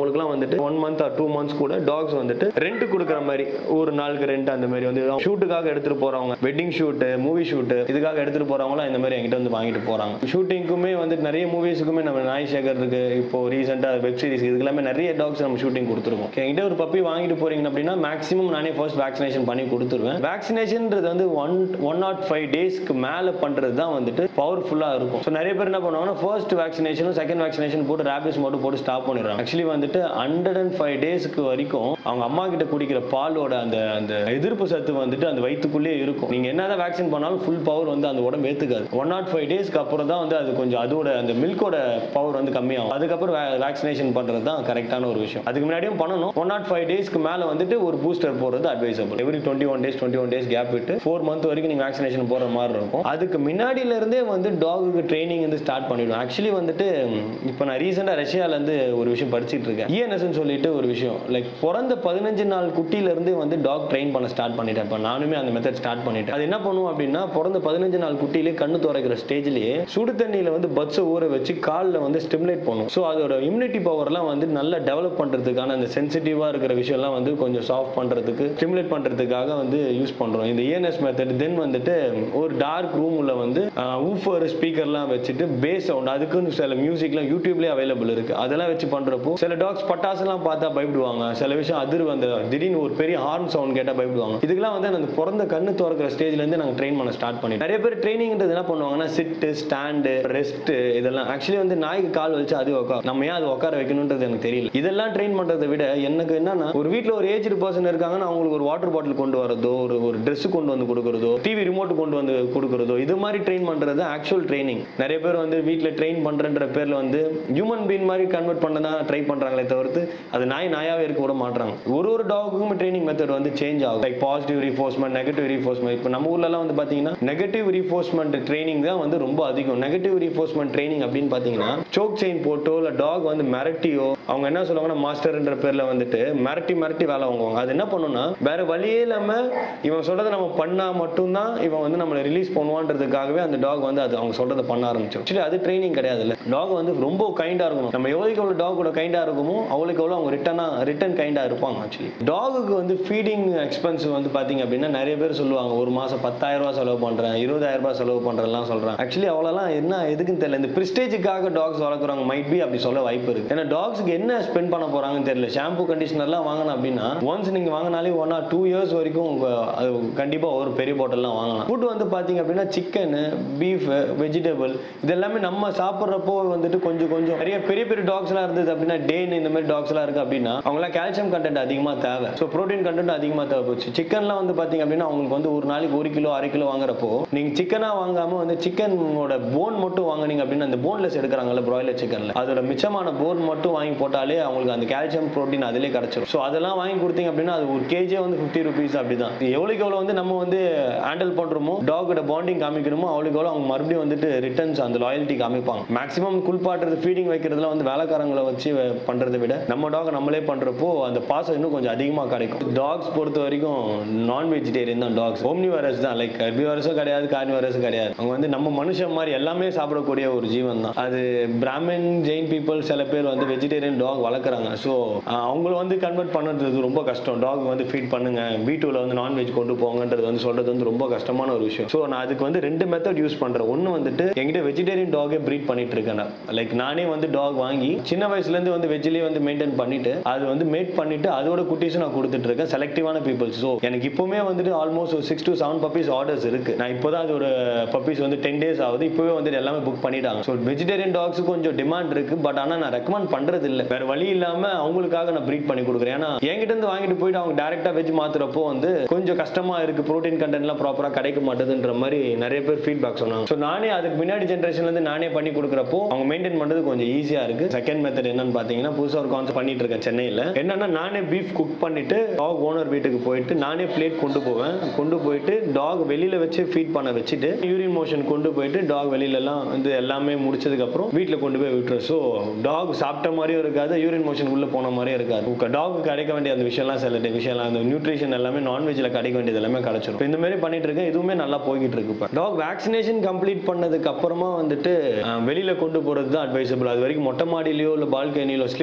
அவங்களுக்குலாம் வந்துட்டு one month or two months கூட டாக்ஸ் வந்துட்டு ரெண்ட் கொடுக்குற மாதிரி ஒரு நாளுக்கு ரெண்ட் அந்த மாதிரி வந்து ஷூட்டுக்காக எடுத்துட்டு போறவங்க வெட்டிங் ஷூட்டு மூவி ஷூட்டு இதுக்காக எடுத்துட்டு போறவங்களாம் இந்த மாதிரி என்கிட்ட வந்து வாங்கிட்டு போறாங்க ஷூட்டிங்க்குமே வந்து நிறைய மூவிஸுக்குமே நம்ம நாய் சேகர் இருக்கு இப்போ ரீசெண்டாக வெப் சீரிஸ் இதுக்கெல்லாமே நிறைய டாக்ஸ் நம்ம ஷூட்டிங் கொடுத்துருக்கோம் Okay, என்கிட்ட ஒரு பப்பி வாங்கிட்டு போறீங்க அப்படின்னா மேக்ஸிமம் நானே ஃபர்ஸ்ட் வேக்சினேஷன் பண்ணி கொடுத்துருவேன் வேக்சினேஷன்ன்றது வந்து ஒன் ஒன் நாட் ஃபைவ் டேஸ்க்கு மேலே பண்றது தான் வந்துட்டு பவர்ஃபுல்லாக இருக்கும் ஸோ நிறைய பேர் என்ன பண்ணுவாங்கன்னா ஃபர்ஸ்ட் வேக்சினேஷனும் செகண்ட் வேக்சினேஷன் போட்டு ரேபிஸ் மட்டும் போட்டு ஸ்டாப் பண்ணிடுறாங்க ஆக்சுவலி வந்துட்டு ஹண்ட்ரட் அண்ட் ஃபைவ் டேஸ்க்கு வரைக்கும் அவங்க அம்மா கிட்ட குடிக்கிற பாலோட அந்த அந்த எதிர்ப்பு சத்து வந்துட்டு அந்த வயிற்றுக்குள்ளேயே இருக்கும் நீங்க என்னதான் வேக்சின் பண்ணாலும் ஃபுல் பவர் வந்து அந்த உடம்பு ஏத்துக்காது ஒன் நாட் ஃபைவ் டேஸ்க்கு அப்புறம் தான் வந்து அது கொஞ்சம் அதோட அந்த மில்கோட பவர் வந்து கம்மியாகும் அதுக்கப்புறம் வேக்சினேஷன் பண்றது தான் கரெக்டான ஒரு விஷயம் அதுக்கு முன்னாடியும் பண்ணணும் ஒன் நாட் ஃபைவ் டேஸ்க்கு மேல வந்துட்டு ஒரு பூஸ்டர் போடுறது advisable every twenty one days twenty one days gap விட்டு ஃபோர் மந்த் வரைக்கும் நீங்க வேக்சினேஷன் போடுற மாதிரி இருக்கும் அதுக்கு முன்னாடில இருந்தே வந்து டாகுக்கு ட்ரைனிங் வந்து ஸ்டார்ட் பண்ணிடுவோம் ஆக்சுவலி வந்துட்டு இப்போ நான் ரீசெண்டாக ரஷ்யால இருந்து ஒரு விஷயம் படிச்சிட்டு இருக்கேன் இஎன்எஸ்ன்னு சொல்லிட்டு ஒரு விஷயம் லைக் பிறந்த பதினஞ்சு நாள் குட்டில இருந்து வந்து டாக் ட்ரெயின் பண்ண ஸ்டார்ட் பண்ணிட்டேன் இப்போ நானுமே அந்த மெத்தட் ஸ்டார்ட் பண்ணிட்டேன் அது என்ன பண்ணுவோம் அப்படின்னா பிறந்த பதினஞ்சு நாள் குட்டிலே கண்ணு துறைக்கிற ஸ்டேஜ்லயே சுடு தண்ணியில வந்து பட்ஸை ஊற வச்சு காலில் வந்து ஸ்டிமுலேட் பண்ணும் ஸோ அதோட இம்யூனிட்டி பவர்லாம் வந்து நல்லா டெவலப் பண்றதுக்கான அந்த சென்சிட்டிவாக இருக்கிற விஷயம்லாம் வந்து கொஞ்சம் சாஃப்ட் பண்றதுக்கு ஸ்டிமுலேட் பண்றதுக்காக வந்து யூஸ் பண்றோம் இந்த இஎன்எஸ் மெத்தட் தென் வந்துட்டு ஒரு டார்க் ரூம்ல வந்து ஊஃபர் ஸ்பீக்கர்லாம் வச்சுட்டு பேஸ் சவுண்ட் அதுக்குன்னு சில மியூசிக்லாம் யூடியூப்லேயே அவைலபிள் இருக்கு அதெல்லாம் வச்சு பண்றப்போ சில டாக்ஸ் பட்டாசுலாம் பார்த்தா பயப்படுவாங்க சில விஷயம் அதிர்வு அந்த திடீர்னு ஒரு பெரிய ஹார்ன் சவுண்ட் கேட்டால் பயப்படுவாங்க இதுக்கெல்லாம் வந்து அந்த பிறந்த கண்ணு திறக்கிற ஸ்டேஜ்ல இருந்து நாங்கள் ட்ரெயின் பண்ண ஸ்டார்ட் பண்ணி நிறைய பேர் ட்ரைனிங்ன்றது என்ன பண்ணுவாங்கன்னா சிட்டு ஸ்டாண்டு ரெஸ்ட் இதெல்லாம் ஆக்சுவலி வந்து நாய்க்கு கால் வச்சு அது உட்கார் நம்ம ஏன் அது உட்கார வைக்கணுன்றது எனக்கு தெரியல இதெல்லாம் ட்ரெயின் பண்றதை விட எனக்கு என்னன்னா ஒரு வீட்டில் ஒரு ஏஜ்டு பர்சன் இருக்காங்கன்னா அவங்களுக்கு ஒரு வாட்டர் பாட்டில் கொண்டு வரதோ ஒரு ஒரு ட்ரெஸ் கொண்டு வந்து கொடுக்குறதோ டிவி ரிமோட் கொண்டு வந்து கொடுக்குறதோ இது மாதிரி ட்ரெயின் பண்றது ஆக்சுவல் ட்ரைனிங் நிறைய பேர் வந்து வீட்டில் ட்ரெயின் பண்றன்ற பேர்ல வந்து ஹியூமன் பீன் மாதிரி கன்வெர்ட் பண்ண தான் ட்ரை பண்றாங்களே தவிர்த்து அது நாய் நாயாவே இருக்க விட மாட்டாங்க ஒரு ஒரு டாகுக்கும் ட்ரைனிங் மெத்தட் வந்து சேஞ்ச் ஆகும் like positive reinforcement negative reinforcement இப்போ நம்ம ஊர்லலாம் வந்து பாத்தீங்கன்னா நெகட்டிவ் ரீஃபோர்ஸ்மெண்ட் ட்ரைனிங் தான் வந்து ரொம்ப அதிகம் நெகட்டிவ் ரீஃபோர்ஸ்மெண்ட் ட்ரைனிங் அப்படின்னு பாத்தீங்கன்னா சோக் செயின் போட்டோ இல்ல டாக் வந்து மிரட்டியோ அவங்க என்ன சொல்லுவாங்கன்னா மாஸ்டர்ன்ற பேர்ல வந்துட்டு மிரட்டி மிரட்டி வேலை வாங்குவாங்க அது என்ன பண்ணுன்னா வேற வழியே இல்லாம இவன் சொல்றதை நம்ம பண்ணா மட்டும்தான் இவன் வந்து நம்மளை ரிலீஸ் பண்ணுவான்றதுக்காகவே அந்த டாக் வந்து அது அவங்க சொல்றதை பண்ண ஆரம்பிச்சிடும் ஆக்சுவலி அது ட்ரைனிங் கிடையாது இல்ல டாக் வந்து ரொம்ப கைண்டா இருக்கணும் நம்ம எவ்வளோக்கு எவ்வளோ டாகோட கைண்டா இருக்குமோ அவ்வளோக்கு எவ்வளோ அவங்க ரிட்டனா ரிட்டன் கைண்டா இருப்பாங்க ஆக்சுவலி டாகுக்கு வந்து ஃபீடிங் எக்ஸ்பென்ஸ் வந்து பாத்தீங்க அப்படின்னா நிறைய பேர் சொல்லுவாங்க ஒரு மாசம் பத்தாயிரம் ரூபாய் செலவு பண்றேன் இருபதாயிரம் ரூபாய் செலவு பண்றேன்லாம் சொல்றாங்க ஆக்சுவலி அவ்வளோலாம் என்ன எதுக்குன்னு தெரியல இந்த பிரிஸ்டேஜுக்காக டாக்ஸ் வளர்க்குறவங்க மைட் பி அப்படி சொல்ல வாய்ப்பு இருக்கு ஏன்னா டாக்ஸ்க்கு என்ன ஸ்பெண்ட் பண்ண போறாங்கன்னு தெரியல ஷாம்பு கண்டிஷனர்லாம் வாங்கணும் அப்படின்னா ஒன்ஸ் நீங்க வாங்கினாலே ஒன் ஆர் டூ இயர்ஸ் வரைக்கும் உங்க அது கண்டிப்பா ஒரு பெரிய பாட்டில்லாம் வாங்கலாம் ஃபுட் வந்து பாத்தீங்க அப்படின்னா சிக்கன் பீஃப் வெஜிடபிள் இது எல்லாமே நம்ம சாப்பிட்றப்போ வந்துட்டு கொஞ்சம் கொஞ்சம் நிறைய பெரிய பெரிய டாக்ஸ்லாம் இருந்தது அப்படின்னா டேன் இந்த மாதிரி டாக்ஸ்லாம் இருக்கு அப்படின்னா அவங்களாம் கால்சியம் கண்டென்ட் அதிகமா தேவை ஸோ ப்ரோட்டீன் கண்டென்ட் அதிகமா தேவை போச்சு சிக்கன்லாம் வந்து பாத்தீங்க அப்படின்னா அவங்களுக்கு வந்து ஒரு நாளைக்கு ஒரு கிலோ அரை கிலோ வாங்குறப்போ நீங்க சிக்கனா வாங்காம வந்து சிக்கனோட போன் மட்டும் வாங்குனீங்க அப்படின்னா அந்த போன்லெஸ் எடுக்கிறாங்கல்ல ப்ராய்லர் சிக்கன்ல அதோட மிச்சமான போன் மட்டும் வாங்கி போட்டாலே அவங்களுக்கு அந்த கால்சியம் ப்ரோட்டீன் அதிலே கிடைச்சிரும் ஸோ அதெல்லாம் வாங்கி கொடுத்தீங்க அப்படின்னா அது ஒரு கேஜே வந்து ஃபிஃப்டி ருபீஸ் அப்படிதான் எவ்வளோக்கு எவ்வளோ வந்து நம்ம வந்து ஹேண்டில் பண்றோமோ டாகோட பாண்டிங் காமிக்கணுமோ அவ்வளோக்கு எவ்வளோ அவங்க மறுபடியும் வந்துட்டு ரிட்டர்ன்ஸ் அந்த லாயல்ட்டி காமிப்பாங்க மேக்ஸிமம் குளிப்பாட்டுறது ஃபீடிங் வைக்கிறதுல வந்து வேலைக்காரங்களை வச்சு பண்றதை விட நம்ம டாக் நம்மளே பண்றப்போ அந்த பாசம் இன்னும் கொஞ்சம் அதிகமா கிடைக்கும் டாக்ஸ் பொறுத்த வரைக்கும் நான் வெஜிடேரியன் தான் டாக்ஸ் ஓம்னி வைரஸ் தான் லைக் ஹெர்பிவரஸும் கிடையாது கார்னிவரஸும் கிடையாது அவங்க வந்து நம்ம மனுஷன் மாதிரி எல்லாமே சாப்பிடக்கூடிய ஒரு ஜீவன் தான் அது பிராமின் ஜெயின் பீப்புள் சில பேர் வந்து வெஜிடேரியன் டாக் வளர்க்குறாங்க ஸோ அவங்கள வந்து கன்வெர்ட் பண்ணுறது ரொம்ப கஷ்டம் டாக் வந்து ஃபீட் பண்ணுங்க வீட்டுல வந்து நான்வெஜ் கொண்டு போங்கன்றது வந்து சொல்றது வந்து ரொம்ப கஷ்டமான ஒரு விஷயம் ஸோ நான் அதுக்கு வந்து ரெண்டு மெத்தட் யூஸ் பண்றேன் ஒன்று வந்துட்டு என்கிட்ட வெஜிடேரியன் டாகே ப்ரீட் பண்ணிட்டு இருக்கேன் லைக் நானே வந்து டாக் வாங்கி சின்ன வயசுல இருந்து வந்து வெஜ்லேயே வந்து மெயின்டைன் பண்ணிட்டு அது வந்து மேட் பண்ணிட்டு அதோட குட்டீஸும் நான் கொடுத்துட்டு இருக்கேன் செலக்டிவான பீப்புள்ஸ் ஸோ எனக்கு இப்போவுமே வந்துட்டு ஆல்மோஸ்ட் ஒரு six to seven puppies orders இருக்கு நான் இப்போதான் அது ஒரு பப்பீஸ் வந்து டென் டேஸ் ஆகுது இப்போவே வந்துட்டு எல்லாமே புக் பண்ணிட்டாங்க ஸோ வெஜிடேரியன் டாக்ஸ் கொஞ்சம் டிமாண்ட் இருக்கு பட் ஆனால் நான் ரெக்கமெண்ட் பண்றது இல்லை வேற வழி இல்லாம அவங்களுக்காக நான் ப்ரீட் பண்ணி கொடுக்குறேன் ஏன்னா என்கிட்ட இருந்து வாங்கிட்டு போயிட்டு அவங்க டேரக்டா வெஜ் மாத்துறப்போ வந்து கொஞ்சம் கஷ்டமா இருக்கு ப்ரோட்டீன் கண்டென்ட்லாம் ப்ராப்பரா கிடைக்க மாட்டேதுன்ற மாதிரி நிறைய பேர் ஃபீட்பேக் சொன்னாங்க ஸோ நானே அதுக்கு முன்னாடி ஜென்ரேஷன்ல இருந்து நானே பண்ணி கொடுக்குறப்போ அவங்க மெயின்டைன் பண்றது கொஞ்சம் ஈஸியா இருக்கு செகண்ட் மெத்தட் என்னன்னு பாத்தீங்கன்னா புதுசா ஒரு கான்செப்ட் பண்ணிட்டு இருக்கேன் சென்னையில என்னன்னா நானே பீஃப் குக் பண்ணிட்டு டாக் ஓனர் வீட்டுக்கு போயிட்டு நானே பிளேட் கொண்டு போவேன் கொண்டு போயிட்டு டாக் வெளியில வச்சு ஃபீட் பண்ண வச்சுட்டு யூரின் மோஷன் கொண்டு போயிட்டு டாக் வெளியில எல்லாம் வந்து எல்லாமே முடிச்சதுக்கு அப்புறம் வீட்டில் கொண்டு போய் விட்டுரும் ஸோ டாக் சாப்பிட்ட மாதிரியும் இருக்காது யூரின் மோஷன் உள்ள போன மாதிரியும் இருக்காது டாக் கிடைக்க வேண்டிய அந்த விஷயம்லாம் சில விஷயம்லாம் அந்த நியூட்ரிஷன் எல்லாமே நான்வெஜ்ல கிடைக்க வேண்டியது எல்லாமே கிடைச்சிரும் இப்ப இந்த மாதிரி பண்ணிட்டு இருக்கேன் இதுவுமே நல்லா போய்கிட்டு இருக்கு இப்போ டாக் வேக்சினேஷன் கம்ப்ளீட் பண்ணதுக்கு அப்புறமா வந்துட்டு அஹ், வெளியில கொண்டு போறது தான் அட்வைசபிள் அது வரைக்கும் மொட்டை மாடியிலயோ இல்ல பால்கனிலோ ஸ்லிப்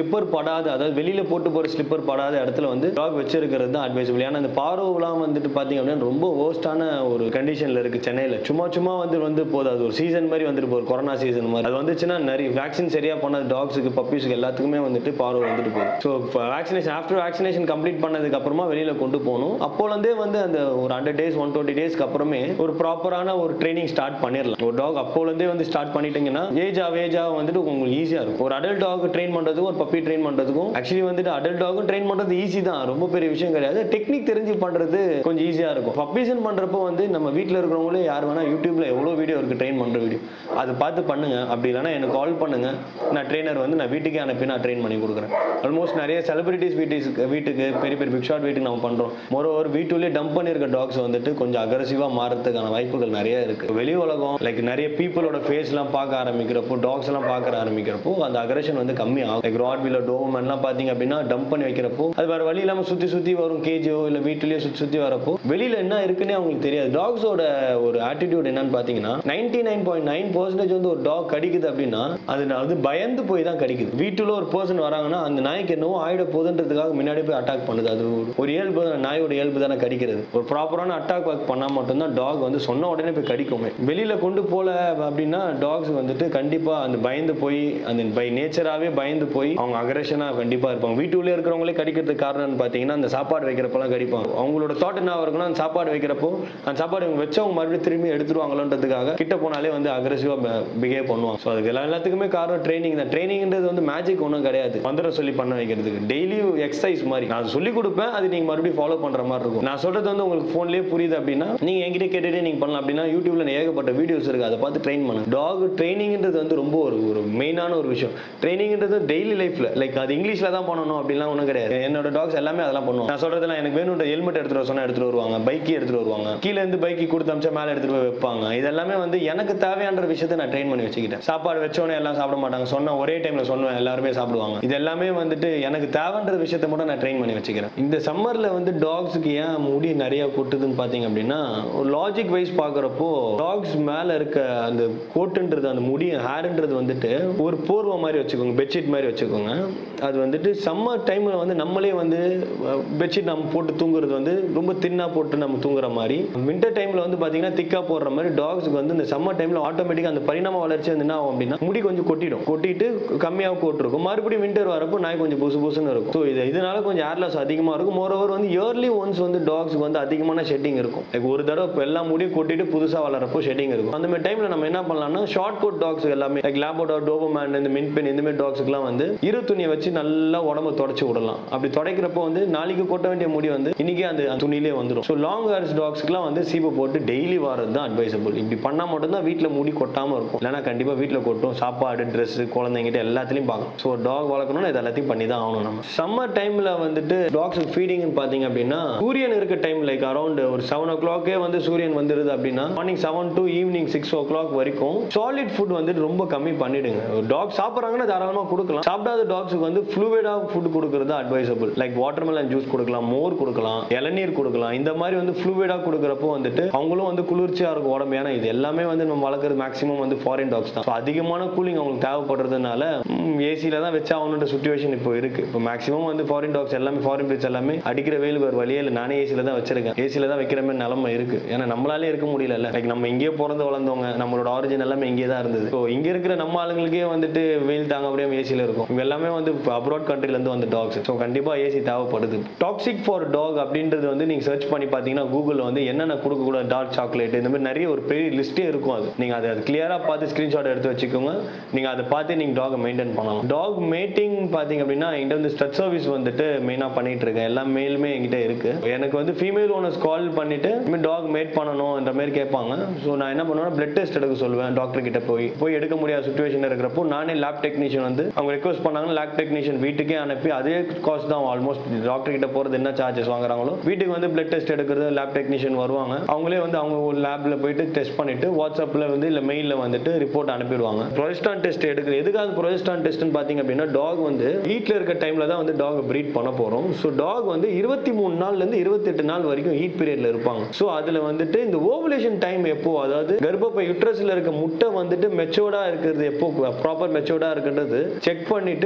ஸ்லிப்பர் படாத அதாவது வெளியில போட்டு போற ஸ்லிப்பர் படாத இடத்துல வந்து டாக் வச்சிருக்கிறது தான் அட்வைசபிள் ஏன்னா அந்த பார்வைலாம் வந்துட்டு பாத்தீங்க அப்படின்னா ரொம்ப worst-ஆன ஒரு கண்டிஷன்ல இருக்கு சென்னையில சும்மா சும்மா வந்து வந்து போகுது அது ஒரு சீசன் மாதிரி வந்துட்டு போகுது கொரோனா சீசன் மாதிரி அது வந்துச்சுன்னா நிறைய வேக்சின் சரியா பண்ண டாக்ஸுக்கு பப்பீஸ்க்கு எல்லாத்துக்குமே வந்துட்டு பார்வை வந்துட்டு போகுது so vaccination after vaccination complete பண்ணதுக்கு அப்புறமா வெளியில கொண்டு போகணும் அப்போலேருந்தே வந்து அந்த ஒரு ஹண்ட்ரட் டேஸ் ஒன் டுவெண்ட்டி டேஸ்க்கு அப்புறமே ஒரு ப்ராப்பரான ஒரு ட்ரைனிங் ஸ்டார்ட் பண்ணிடலாம் ஒரு டாக் அப்போலேருந்தே வந்து ஸ்டார்ட் பண்ணிட்டீங்கன்னா ஏஜ் ஆக ஏஜ் ஆக வந்துட்டு உங்களுக்கு ஈஸியாக இருக்கும் ஒரு அடல்ட் டாக் ட்ரெயின் பண்ணுறதுக்கும் ஒரு பப்பி ட்ரெயின் பண்ணுறதுக்கும் ஆக்சுவலி வந்துட்டு அடல்ட் டாகும் ட்ரெயின் பண்ணுறது ஈஸி தான் ரொம்ப பெரிய விஷயம் கிடையாது டெக்னிக் தெரிஞ்சு பண்ணுறது கொஞ்சம் ஈஸியாக இருக்கும் பப்பீசன் பண்ணுறப்போ வந்து நம்ம வீட்டில் இருக்கிறவங்களே யார் வேணா யூடியூப்ல எவ்வளோ வீடியோ இருக்குது ட்ரெயின் பண்ணுற வீடியோ அது பார்த்து பண்ணுங்க அப்படி இல்லைன்னா எனக்கு கால் பண்ணுங்க நான் ட்ரெயினர் வந்து நான் வீட்டுக்கே அனுப்பி நான் ட்ரெயின் பண்ணி கொடுக்குறேன் ஆல்மோஸ்ட் நிறைய செலிபிரிட்டிஸ் வீட்டுக்கு வீட்டுக்கு பெரிய பெரிய பிக் ஷாட் வீட்டுக்கு நம்ம பண்ணுறோம் மொர ஒரு வீட்டுலேயே டம்ப் பண்ணியிருக்க டாக்ஸ் வந்துட்டு கொஞ்சம் அக்ரஸிவாக மாறதுக்கான வாய்ப்புகள் நிறைய இருக்கு வெளி உலகம் லைக் நிறைய பீப்புளோட ஃபேஸ்லாம் பார்க்க ஆரம்பிக்கிறப்போ டாக்ஸ் எல்லாம் பார்க்க ஆரம்பிக்கிறப்போ அந்த அக்ரஷன் வந்து கம்மி ஆகும் லைக் ராட் வீலர் டோவமென்லாம் பார்த்தீங்க அப்படின்னா டம்ப் பண்ணி வைக்கிறப்போ அது வேற வழி இல்லாமல் சுற்றி சுற்றி வரும் கேஜியோ இல்லை வீட்டிலேயே சுற்றி சுற்றி வரப்போ வெளியில் என்ன இருக்குன்னே அவங்களுக்கு தெரியாது டாக்ஸோட ஒரு ஆட்டிடியூட் என்னன்னு பார்த்தீங்கன்னா ninety nine point nine percentage வந்து ஒரு டாக் கடிக்குது அப்படின்னா அது நான் வந்து பயந்து போய் தான் கடிக்குது வீட்டுல ஒரு பர்சன் வராங்கன்னா அந்த நாய்க்கு என்னவோ ஆயிட போகுதுன்றதுக்காக முன்னாடி போய் அட்டாக் பண்ணுது அது ஒரு- ஒரு இயல்பு தான் நாயோட இயல்பு தானே கடிக்கிறது ஒரு ப்ராப்பரான அட்டாக் ஒர்க் பண்ணா மட்டும்தான் டாக் வந்து சொன்ன உடனே போய் கடிக்குமே வெளியில கொண்டு போல அப்படின்னா டாக்ஸ் வந்துட்டு கண்டிப்பா அந்த பயந்து போய் அந்த பை நேச்சராகவே பயந்து போய் அவங்க அக்ரஷனா கண்டிப்பா இருப்பாங்க வீட்டுக்குள்ளே இருக்கிறவங்களே கடிக்கிறதுக்கு காரணம்னு பார்த்தீங்கன்னா அந்த சாப்பாடு வைக்கிறப்பெல்லாம் கடிப்பாங்க அவங்களோட தாட் என்ன இருக்குன்னா அந்த சாப்பாடு வைக்கிறப்போ அந்த சாப்பாடு இவங்க வச்சவங்க மறுபடியும் திரும்பி எடுத்துருவாங்களோன்றதுக்காக கிட்ட போனாலே வந்து அக்ரெசிவாக பிஹேவ் பண்ணுவாங்க ஸோ அதுக்கு எல்லா எல்லாத்துக்குமே காரணம் ட்ரைனிங் தான் ட்ரைனிங்ன்றது வந்து மேஜிக் ஒன்றும் கிடையாது மந்திர சொல்லி பண்ண வைக்கிறதுக்கு டெய்லி எக்ஸசைஸ் மாதிரி நான் சொல்லி கொடுப்பேன் அது நீங்க மறுபடியும் ஃபாலோ பண்ற மாதிரி இருக்கும் நான் சொல்றது வந்து உங்களுக்கு ஃபோன்லேயே புரியுது அப்படின்னா நீங்க என்கிட்ட கேட்டுட்டே நீங்க பண்ணலாம் அப்படின்னா யூடியூப்ல ஏகப்பட்ட வீடியோஸ் இருக்கு அதை பார்த்து ட்ரெயின் பண்ணுங்க டாக் ட்ரைனிங்ன்றது வந்து ரொம்ப ஒரு ஒரு மெயினான ஒரு விஷயம் ட்ரைனிங்ன்றது டெய்லி லைஃப்ல லைக் அது இங்கிலீஷ்ல தான் பண்ணணும் அப்படிலாம் ஒன்றும் கிடையாது என்னோட டாக்ஸ் எல்லாமே அதெல்லாம் பண்ணுவோம் நான் சொல்றதுலாம் எனக்கு வேணுன்ற ஹெல்மெட் எடுத்துட்டு வர சொன்னா எடுத்துட்டு வருவாங்க பைக்கி எடுத்துட்டு வருவாங்க கீழே இருந்து பைக்கி கொடுத்து அமிச்சா மேலே எடுத்துட்டு போய் வைப்பாங்க இதெல்லாமே வந்து எனக்கு தேவையான விஷயத்தை நான் ட்ரெயின் பண்ணி வச்சுக்கிட்டேன் சாப்பாடு வச்சோன்னே எல்லாம் சாப்பிட மாட்டாங்க சொன்ன ஒரே டைம்ல சொன்னேன் எல்லாருமே சாப்பிடுவாங்க இது எல்லாமே வந்துட்டு எனக்கு தேவைன்ற விஷயத்தை மட்டும் நான் ட்ரெயின் பண்ணி வச்சுக்கிறேன் இந்த சம்மர்ல வந்து டாக்ஸுக்கு ஏன் முடி நிறைய கொட்டுதுன்னு பாத்தீங்க அப்படின்னா ஒரு லாஜிக் வைஸ் பாக்குறப்போ டாக்ஸ் மேல இருக்க அந்த கோட்டுன்றது அந்த முடி ஹேர்ன்றது வந்துட்டு ஒரு போர்வை மாதிரி வச்சுக்கோங்க பெட்ஷீட் மாதிரி வச்சுக்கோங்க அது வந்துட்டு சம்மர் டைம்ல வந்து நம்மளே வந்து பெட்ஷீட் நம்ம போட்டு தூங்குறது வந்து ரொம்ப தின்னா போட்டு நம்ம தூங்குற மாதிரி வின்டர் டைம்ல வந்து பாத்தீங்கன்னா திக்கா போடுற மாதிரி டாக்ஸ்க்கு வந்து இந்த சம்மர் டைம்ல ஆட்டோமேட்டிக்கா அந்த பரிணாம வளர்ச்சி வந்து என்ன ஆகும் அப்படின்னா முடி கொஞ்சம் கொட்டிடும் கொட்டிட்டு கம்மியாக போட்டிருக்கும் மறுபடியும் வின்டர் வரப்போ நாய் கொஞ்சம் புசு புசுன்னு இருக்கும் ஸோ இது இதனால கொஞ்சம் ஏர் லாஸ் அதிகமா இருக்கும் மோரோவர் வந்து இயர்லி ஒன்ஸ் வந்து டாக்ஸ்க்கு வந்து அதிகமான ஷெட்டிங் இருக்கும் லைக் ஒரு தடவை இப்போ எல்லா முடியும் கொட்டிட்டு புதுசா வளரப்போ ஷெட்டிங் இருக்கும் அந்த மாதிரி டைம்ல நம்ம என்ன பண்ணலாம்னா ஷார்ட் கோட் டாக்ஸ் எல்லாமே லைக் லேபோடார் டோபமேன் இந்த மின்பென் இந்த மாதிரி டாக்ஸ்க்குலாம் வந்து இரு துணியை வச்சு நல்லா உடம்ப தொடச்சி விடலாம் அப்படி தொடக்கிறப்போ வந்து நாளைக்கு கொட்ட வேண்டிய முடி வந்து இன்னைக்கே அந்த அந்த துணியிலே வந்துடும் ஸோ லாங் ஹேர்ஸ் டாக்ஸ்க்குலாம் வந்து சீப்பை போட்டு டெய்லி வரது தான் அட்வைசபிள் இப்படி பண்ணா மட்டும்தான் வீட்டில் முடி கொட்டாம இருக்கும் இல்லைன்னா கண்டிப்பா வீட்டில் கொட்டும் சாப்பாடு ட்ரெஸ் குழந்தைங்கிட்ட எல்லாத்துலயும் பார்க்கணும் ஸோ டாக் வளர்க்கணும்னா இது எல்லாத்தையும் பண்ணி தான் ஆகணும் நம்ம சம்மர் டைம்ல வந்துட்டு டாக்ஸ் ஃபீடிங்னு பார்த்தீங்க அப்படின்னா சூரியன் இருக்க டைம் லைக் அரௌண்ட் ஒரு செவன் ஓ கிளாக்கே வந்து சூரியன் வந்துருது அப்படின்னா morning seven to evening six o'clock வரைக்கும் சாலிட் ஃபுட் வந்துட்டு ரொம்ப கம்மி பண்ணிடுங்க ஒரு டாக் சாப்பிட்றாங்கன்னா தாராளமாக கொடுக்கலாம் சாப்பிடாத டாக்ஸுக்கு வந்து ஃப்ளூவேடாக ஃபுட் கொடுக்கறது அட்வைசபிள் லைக் வாட்டர்மெலன் ஜூஸ் கொடுக்கலாம் மோர் கொடுக்கலாம் இளநீர் கொடுக்கலாம் இந்த மாதிரி வந்து ஃப்ளூவேடாக கொடுக்குறப்போ வந்துட்டு அவங்களும் வந்து குளிர்ச்சியாக இருக்கும் உடம்பு ஏன்னா இது எல்லாமே வந்து நம்ம வளர்க்குறது மேக்ஸிமம் வந்து ஃபாரின் டாக்ஸ் தான் So அதிகமான கூலிங் அவங்களுக்கு தேவைப்படுறதுனால ஏசியில் தான் வச்சு ஆகணுன்ற சுச்சுவேஷன் இப்போ இருக்கு இப்போ மேக்ஸிமம் வந்து ஃபாரின் டாக்ஸ் எல்லாமே ஃபாரின் பிரீட்ஸ் எல்லாமே அடிக்கிற வெயில் வேறு வழியே இல்லை நானே ஏசியில் தான் வச்சிருக்கேன் ஏசியில் தான் வைக்கிற மாதிரி நிலமை இருக்கு ஏன்னா நம்மளாலே இருக்க முடியல லைக் நம்ம இங்கேயே பிறந்து வளர்ந்தவங்க நம்மளோட ஆரிஜின் எல்லாமே இங்கே தான் இருந்தது ஸோ இங்கே இருக்கிற நம்ம ஆளுங்களுக்கே வந்துட்டு வெயில் தாங்க முடியாம ஏசியில் இருக்கும் இவங்க எல்லாமே வந்து அப்ராட் கண்ட்ரிலேருந்து வந்த டாக்ஸ் ஸோ கண்டிப்பாக ஏசி தேவைப்படுது டாக்ஸிக் ஃபார் டாக் அப்படின்றது வந்து நீங்கள் சர்ச் பண்ணி பார்த்தீங்கன்னா கூகுளில் வந்து என்னென்ன கொடுக்கக்கூடாது டார்க் சாக்லேட் இந்த மாதிரி நிறைய ஒரு பெரிய லிஸ்ட்டே இருக்கும் அது நீங்கள் அதை அது கிளியராக பார்த்து ஸ்க்ரீன்ஷாட் எடுத்து வச்சுக்கோங்க நீங்கள் அதை பார்த்து நீங்கள் டாகை மெயின்டைன் பண்ணலாம் டாக் மேட்டிங் பார்த்தீங்க அப்படின்னா என்கிட்ட வந்து ஸ்டட் சர்வீஸ் வந்துட்டு மெயினாக பண்ணிட்டு இருக்கேன் எல்லா மெயிலுமே என்கிட்ட இருக்கு எனக்கு வந்து ஃபீமேல் ஓனர்ஸ் கால் பண்ணிட்டு டாக் மேட் பண்ணணும்ன்ற மாதிரி கேட்பாங்க ஸோ நான் என்ன பண்ணுவேன்னா பிளட் டெஸ்ட் எடுக்க சொல்லுவேன் டாக்டர் கிட்ட போய் போய் எடுக்க முடியாத சுச்சுவேஷன் இருக்கிறப்போ நானே லேப் டெக்னீஷியன் வந்து அவங்க ரெக்வஸ்ட் பண்ணாங்கன்னா லேப் டெக்னீஷியன் வீட்டுக்கே அனுப்பி அதே காஸ்ட் தான் ஆல்மோஸ்ட் டாக்டர் கிட்ட போறது என்ன சார்ஜஸ் வாங்குறாங்களோ வீட்டுக்கு வந்து பிளட் டெஸ்ட் எடுக்கிறது லேப் டெக்னீஷியன் வருவாங்க அவங்களே வந்து அவங்க ஒரு லேப்ல போயிட்டு டெஸ்ட் பண்ணிட்டு வாட்ஸ்அப்ல வந்து இல்ல மெயில்ல வந்துட்டு ரிப்போர்ட் அனுப்பிடுவாங்க ப்ரொஜெஸ்டான் டெஸ்ட் எடுக்கிறது எதுக்காக ப்ரொஜெஸ்டான் டெஸ்ட்னு பாத்தீங்க அப்படின்னா டாக் வந்து ஹீட்ல இருக்க டைம்ல தான் வந்து டாக் ப்ரீட் பண்ண போறோம் ஸோ டாக் வந்து இருபத்தி மூணு நாள்ல இருந்து இருபத்தெட்டு நாள் வரைக்கும் ஹீட் பீரியட்ல இருப்பாங்க ஸோ அதுல வந்துட்டு இந்த ஓவலேஷன் டைம் எப்போ அதாவது கர்ப்பப்பை யுட்ரஸ்ல இருக்க முட்டை வந்துட்டு மெச்சோர்டா இருக்கிறது எப்போ ப்ராப்பர் மெச்சோர்டா இருக்குன்றது செக் பண்ணிட்டு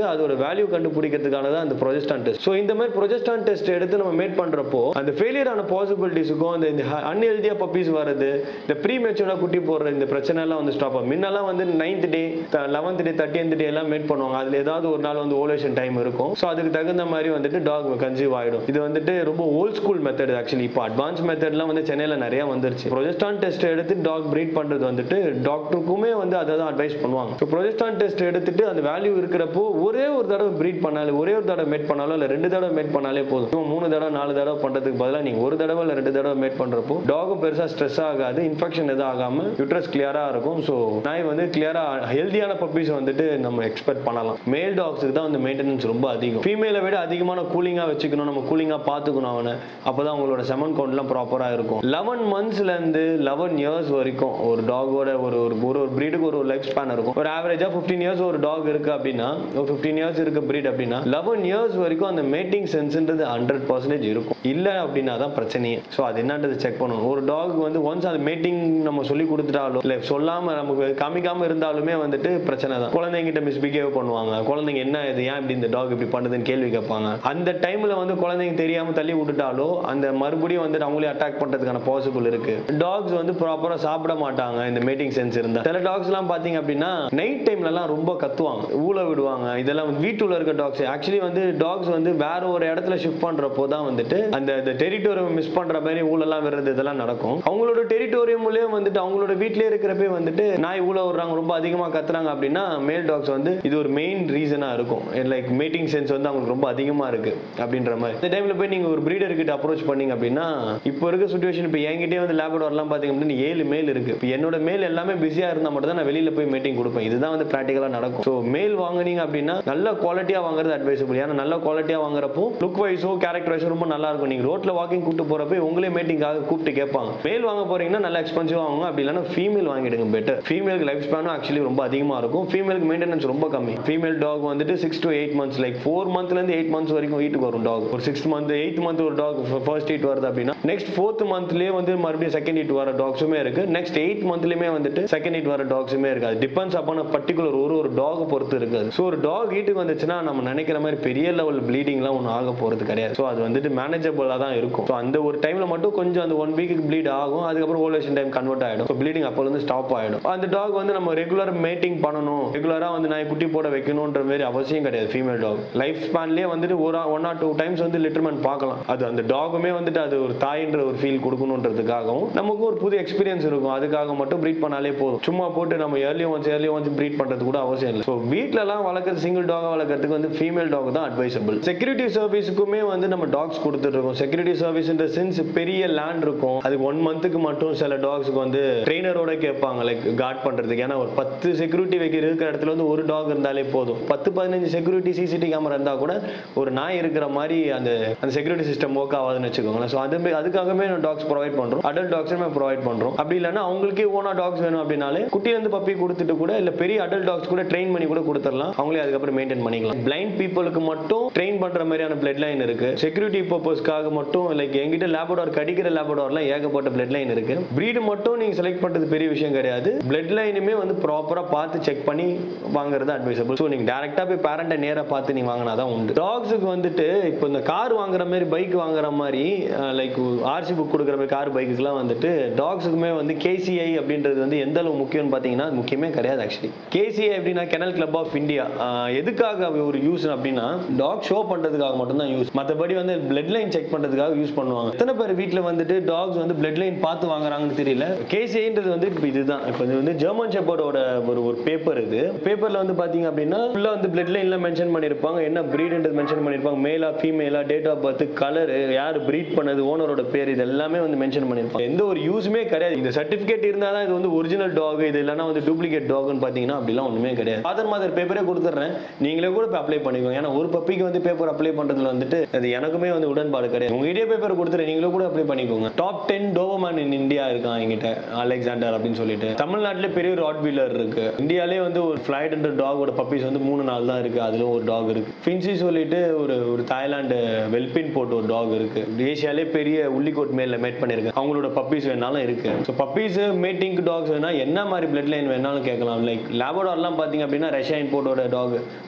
அதோட வேல்யூ கண்டுபிடிக்கிறதுக்கான தான் அந்த ப்ரொஜெஸ்டான் டெஸ்ட் ஸோ இந்த மாதிரி ப்ரொஜெஸ்டான் டெஸ்ட் எடுத்து நம்ம மேட் பண்றப்போ அந்த ஃபெயிலியர் ஆன பாசிபிலிட்டிஸுக்கும் அந்த இந்த அன்ஹெல்தியா பப்பீஸ் வரது இந்த ப்ரீ மெச்சூரா குட்டி போடுற இந்த பிரச்சனை எல்லாம் வந்து ஸ்டாப் ஆகும் முன்னெல்லாம் வந்து ninth day eleventh day thirteenth day எல்லாம் மேட் பண்ணுவாங்க அதுல ஏதாவது ஒரு நாள் வந்து ஓலேஷன் டைம் இருக்கும் ஸோ அதுக்கு தகுந்த மாதிரி வந்துட்டு டாக் கன்சீவ் ஆயிடும் இது வந்துட்டு ரொம்ப ஓல்ட் ஸ்கூல் மெத்தட் ஆக்சுவலி இப்போ அட்வான்ஸ் மெத்தட்லாம் வந்து சென்னையில நிறைய வந்துருச்சு ப்ரொஜெஸ்டான் டெஸ்ட் எடுத்து டாக் ப்ரீட் பண்றது வந்துட்டு டாக்டருக்குமே வந்து அதை தான் அட்வைஸ் பண்ணுவாங்க ஸோ ப்ரொஜெஸ்டான் டெஸ்ட் எடுத்துட்டு அந்த வேல்யூ இருக்கிறப்போ ஒரே ஒரு தடவை ப்ரீட் பண்ணாலே ஒரே ஒரு தடவை மேட் பண்ணாலும் இல்லை ரெண்டு தடவை மேட் பண்ணாலே போதும் சும்மா மூணு தடவை நாலு தடவை பண்றதுக்கு பதிலாக நீங்க ஒரு தடவை இல்லை ரெண்டு தடவை மேட் பண்றப்போ டாகும் பெருசா ஸ்ட்ரெஸ் ஆகாது இன்ஃபெக்ஷன் எதுவும் ஆகாம யூட்ரஸ் கிளியரா இருக்கும் ஸோ நாய் வந்து கிளியரா ஹெல்தியான பப்பீஸ் வந்துட்டு நம்ம எக்ஸ்பெக்ட் பண்ணலாம் மேல் டாக்ஸுக்கு தான் வந்து மெயின்டெனன்ஸ் ரொம்ப அதிகம் ஃபீமேலை விட அதிகமான கூலிங்கா வச்சுக்கணும் நம்ம கூலிங்கா பார்த்துக்கணும் அவனை அப்பதான் அவங்களோட செமன் கவுண்ட்லாம் ப்ராப்பரா இருக்கும் லெவன் மந்த்ஸ்ல இருந்து லெவன் இயர்ஸ் வரைக்கும் ஒரு டாகோட ஒரு ஒரு ஒரு ஒரு பிரீடுக்கு ஒரு லைஃப் ஸ்பேன் இருக்கும் ஒரு ஆவரேஜா ஃபிஃப்டீன் இயர்ஸ் ஒரு டாக் இருக்கு அப்படின்னா ஒரு ஃபிஃப்டீன் இயர்ஸ் இருக்க பிரீட் அப்படின்னா லெவன் இயர்ஸ் வரைக்கும் அந்த மேட்டிங் சென்ஸ்ன்றது ஹண்ட்ரட் பர்சன்டேஜ் இருக்கும் இல்லை அப்படின்னா தான் பிரச்சனையே ஸோ அது என்னன்றது செக் பண்ணணும் ஒரு டாக் வந்து ஒன்ஸ் அது மேட்டிங் நம்ம சொல்லி கொடுத்துட்டாலும் இல்லை சொல்லாம நமக்கு காமிக்காம இருந்தாலுமே வந்துட்டு பிரச்சனை தான் குழந்தைங்கிட்ட மிஸ்பிஹேவ் பண்ணுவாங்க குழந்தைங்க என்ன இது ஏன் இப்படி இந்த டாக் இப்படி பண்ணுதுன்னு கேள்வி கேட்பாங்க அந்த டைம்ல வந்து குழந்தைங்க தெரியாம தள்ளி விட்டுட்டாலோ அந்த மறுபடியும் வந்துட்டு அவங்களே அட்டாக் பண்றதுக்கான பாசிபிள் இருக்கு டாக்ஸ் வந்து ப்ராப்பரா சாப்பிட மாட்டாங்க இந்த மேட்டிங் சென்ஸ் இருந்தா சில டாக்ஸ் எல்லாம் பாத்தீங்க அப்படின்னா நைட் டைம்ல எல்லாம் ரொம்ப கத்துவாங்க ஊழ விடுவாங்க இதெல்லாம் வந்து வீட்டுல இருக்க டாக்ஸ் ஆக்சுவலி வந்து டாக்ஸ் வந்து வேற ஒரு இடத்துல ஷிஃப்ட் பண்றப்போ தான் வந்துட்டு அந்த அந்த டெரிட்டோரியம் மிஸ் பண்ற மாதிரி ஊழலாம் விடுறது இதெல்லாம் நடக்கும் அவங்களோட டெரிட்டோரியம்லயே வந்துட்டு அவங்களோட வீட்லயே இருக்கிறப்பே வந்துட்டு நாய் ஊழ விடுறாங்க ரொம்ப அதிகமா கத்துறாங்க அப்படின்னா மேல் டாக்ஸ் வந்து இது ஒரு மெயின் ரீசனா இருக்கும் லைக் மேட்டிங் சென்ஸ் வந்து அவங்களுக்கு ரொம்ப அதிகமா இருக்கு அப்படின்ற மாதிரி இந்த டைம்ல போய் நீங்க ஒரு பிரீடர் கிட்ட அப்ரோச் பண்ணீங்க அப்படின்னா இப்போ இருக்க சுச்சுவேஷன் இப்போ என்கிட்டயே வந்து லேபடோர்லாம் பாத்தீங்க அப்படின்னா ஏழு மேல் இருக்கு இப்போ என்னோட மேல் எல்லாமே பிஸியா இருந்தா மட்டும் தான் நான் வெளியில போய் மீட்டிங் கொடுப்பேன் இதுதான் வந்து ப்ராக்டிகலா நடக்கும் ஸோ மேல் வாங்குனீங்க அப்படின்னா நல்ல குவாலிட்டியா வாங்குறது அட்வைசபிள் ஏன்னா நல்ல குவாலிட்டியா வாங்குறப்போ லுக் வைஸோ கேரக்டர் வைஸோ ரொம்ப நல்லா இருக்கும் நீங்க ரோட்ல வாக்கிங் கூட்டு போறப்ப உங்களே மீட்டிங்காக கூப்பிட்டு கேட்பாங்க மேல் வாங்க போறீங்கன்னா நல்லா எக்ஸ்பென்சிவ் வாங்குங்க அப்படி இல்லைன்னா ஃபீமேல் வாங்கிடுங்க பெட்டர் ஃபீமேலுக்கு லைஃப் ஸ்பேனும் ஆக்சுவலி ரொம்ப அதிகமா இருக்கும் ஃபீமேலுக்கு மெயின்டெனன்ஸ் ரொம்ப கம்மி ஃபீமேல் டாக் வந்துட்டு six to eight months like four மந்த்ல இருந்து எயிட் மந்த்ஸ் வரைக்கும் வீட்டுக்கு வரும் டாக் ஒரு சிக்ஸ் மந்த் எயிட் மந்த் ஒரு டாக் ஃபர்ஸ்ட் ஹீட் வருது அப்படின்னா நெக்ஸ்ட் ஃபோர்த் மந்த்லயே வந்து மறுபடியும் செகண்ட் ஹீட் வர டாக்ஸுமே இருக்கு நெக்ஸ்ட் எயிட் மந்த்லயுமே வந்துட்டு செகண்ட் ஹீட் வர டாக்ஸுமே இருக்கு அது டிபெண்ட்ஸ் அப்பான பர்டிகுலர் ஒரு ஒரு டாக் பொறுத்து இருக்குது ஸோ ஒரு டாக் ஹீட்டுக்கு வந்துச்சுன்னா நம்ம நினைக்கிற மாதிரி பெரிய லெவல் ப்ளீடிங்லாம் ஒன்றும் ஆக போறது கிடையாது ஸோ அது வந்துட்டு மேனேஜபிளாக தான் இருக்கும் ஸோ அந்த ஒரு டைம்ல மட்டும் கொஞ்சம் அந்த ஒன் வீக்கு ப்ளீட் ஆகும் அதுக்கப்புறம் ஓலேஷன் டைம் கன்வெர்ட் ஆயிடும் ஸோ ப்ளீடிங் அப்போ வந்து ஸ்டாப் ஆயிடும் அந்த டாக் வந்து நம்ம ரெகுலர் மேட்டிங் பண்ணணும் ரெகுலராக வந்து நான் குட்டி போட வைக்கணுன்ற மாதிரி அவசியம் கிடையாது ஃபீமேல் டாக் லைஃப் ஸ்பேன்லேயே வந்துட்டு ஒரு ஒன் ஆர் டூ டைம்ஸ் வந்து லிட்டர்மெண்ட் பார்க்கலாம் அது அந்த டாகுமே வந்துட்டு அது ஒரு தாயின்ற ஒரு ஃபீல் கொடுக்கணுன்றதுக்காகவும் நமக்கு ஒரு புது எக்ஸ்பீரியன்ஸ் இருக்கும் அதுக்காக மட்டும் ப்ரீட் பண்ணாலே போதும் சும்மா போட்டு நம்ம early once early once breed பண்றது கூட அவசியம் இல்லை ஸோ வீட்டிலலாம் வளர்க்குறது சிங்கிள் டாக வளர்க்கறதுக்கு வந்து ஃபீமேல் டாக் தான் அட்வைசபிள் செக்யூரிட்டி சர்வீஸுக்குமே வந்து நம்ம டாக்ஸ் கொடுத்துருக்கோம் செக்யூரிட்டி சர்வீஸ்ன்ற சென்ஸ் பெரிய லேண்ட் இருக்கும் அதுக்கு ஒன் மந்த்துக்கு மட்டும் சில டாக்ஸ்க்கு வந்து ட்ரெயினரோட கேட்பாங்க லைக் கார்ட் பண்றதுக்கு ஏன்னா ஒரு பத்து செக்யூரிட்டி வைக்கிற இருக்கிற இடத்துல வந்து ஒரு டாக் இருந்தாலே போதும் பத்து பதினஞ்சு செக்யூரிட்டி சிசிடிவி கேமரா இருந்தா கூட ஒரு நாய் இருக்கிற மாதிரி அந்த அந்த செக்யூரிட்டி சிஸ்டம் ஒர்க் ஆகாதுன்னு வச்சுக்கோங்களேன் ஸோ அது அதுக்காகவே டாக்ஸ் ப்ரொவைட் பண்றோம் அடல்ட் டாக்ஸுமே ப்ரொவைட் பண்றோம் அப்படி இல்லைன்னா அவங்களுக்கே ஓனா டாக்ஸ் வேணும் அப்படின்னாலே குட்டில இருந்து பப்பி கொடுத்துட்டு கூட இல்ல பெரிய அடல்ட் டாக்ஸ் கூட ட்ரெயின் பண்ணி கூட கொடுத்துடலாம் அவங்களே அதுக்கப்புறம் மெயின்டைன் பண்ணிக்கலாம் பிளைண்ட் பீப்புளுக்கு மட்டும் ட்ரெயின் பண்ற மாதிரியான பிளட் லைன் இருக்கு செக்யூரிட்டி பர்பஸ்க்காக மட்டும் லைக் எங்கிட்ட லேபடார் கடிக்கிற லேபடார்லாம் ஏகப்பட்ட பிளட் லைன் இருக்கு பிரீடு மட்டும் நீங்க செலக்ட் பண்றது பெரிய விஷயம் கிடையாது பிளட் லைனுமே வந்து ப்ராப்பரா பார்த்து செக் பண்ணி வாங்குறது அட்வைசபிள் ஸோ நீங்க டேரக்டா போய் பேரண்ட்டை நேரா பார்த்து நீ வாங்கினாதான் உண்டு டாக்ஸுக்கு வந்துட்டு இப்போ இந்த கார் வாங்குற மாதிரி பைக் வாங்குற மாதிரி லைக் ஆர்சி புக் கொடுக்குற மாதிரி கார் பைக்குக்குலாம் வந்துட்டு டாக்ஸுக்குமே வந்து கேசிஐ அப்படின்றது வந்து எந்த அளவு முக்கியம்னு பார்த்தீங்கன்னா அது முக்கியமே கிடையாது ஆக்சுவலி கேசிஐ அப்படின்னா கெனல் கிளப் ஆஃப் இந்தியா எதுக்காக அது ஒரு யூஸ் அப்படின்னா டாக் ஷோ பண்றதுக்காக மட்டும்தான் யூஸ் மற்றபடி வந்து பிளட் லைன் செக் பண்றதுக்காக யூஸ் பண்ணுவாங்க எத்தனை பேர் வீட்டில் வந்துட்டு டாக்ஸ் வந்து பிளட் லைன் பார்த்து வாங்குறாங்கன்னு தெரியல கேசிஐன்றது வந்து இப்போ இதுதான் இப்போ இது வந்து ஜெர்மன் ஷெப்பர்டோட ஒரு ஒரு பேப்பர் இது பேப்பர்ல வந்து பாத்தீங்க அப்படின்னா ஃபுல்லா வந்து பிளட் லைன்ல மென்ஷன் பண்ணிருப்பாங்க என்ன பிரீடுன்றது மென்ஷன் பண்ணிருப்பாங்க மேலா ஃபீமேலா டேட் ஆஃப் பர்த் கலர் யார் பிரீட் பண்ணது ஓனரோட பேர் இது எல்லாமே வந்து மென்ஷன் பண்ணிருப்பாங்க எந்த ஒரு யூஸுமே கிடையாது இந்த சர்டிபிகேட் இருந்தா தான் இது வந்து ஒரிஜினல் டாக் இது இல்லைன்னா வந்து டூப்ளிகேட் டாக்னு பாத்தீங்கன்னா அப்படிலாம் ஒண்ணுமே கிடையாது ஃபாதர் மாதர் பேப்பரே கொடுத்துட்றேன் நீங்களே கூட அப்ளை பண்ணிக்கோங்க ஏன்னா ஒரு பப்பிக்கு வந்து பேப்பர் அப்ளை பண்றதுல வந்துட்டு அது எனக்குமே வந்து உடன்பாடு கிடையாது உங்க இதே பேப்பர் கொடுத்துட்டு நீங்களே கூட அப்ளை பண்ணிக்கோங்க டாப் டென் டோவர்மேன் இன் இந்தியா இருக்கான் என்கிட்ட அலெக்சாண்டர் அப்படின்னு சொல்லிட்டு தமிழ்நாட்டிலே பெரிய ஒரு ராட் வீலர் இருக்கு இந்தியாலே வந்து ஒரு ஃபிளைட் என்ற டாகோட பப்பீஸ் வந்து மூணு நாள் தான் இருக்கு அதுல ஒரு டாக் இருக்கு ஃபின்சி சொல்லிட்டு ஒரு ஒரு தாய்லாந்து வெல்பின் போட்டு ஒரு டாக் இருக்கு ஏசியாலே பெரிய உள்ளிக்கோட் மேல மேட் பண்ணிருக்கு அவங்களோட பப்பீஸ் வேணாலும் இருக்கு ஸோ பப்பீஸ் மேட்டிங் டாக்ஸ் வேணா என்ன மாதிரி பிளட் லைன் வேணாலும் கேட்கலாம் லைக் லேபடார்லாம் பாத்தீங்க அப்படின்னா ரஷ்யா இம்போர்ட்டோட டாக்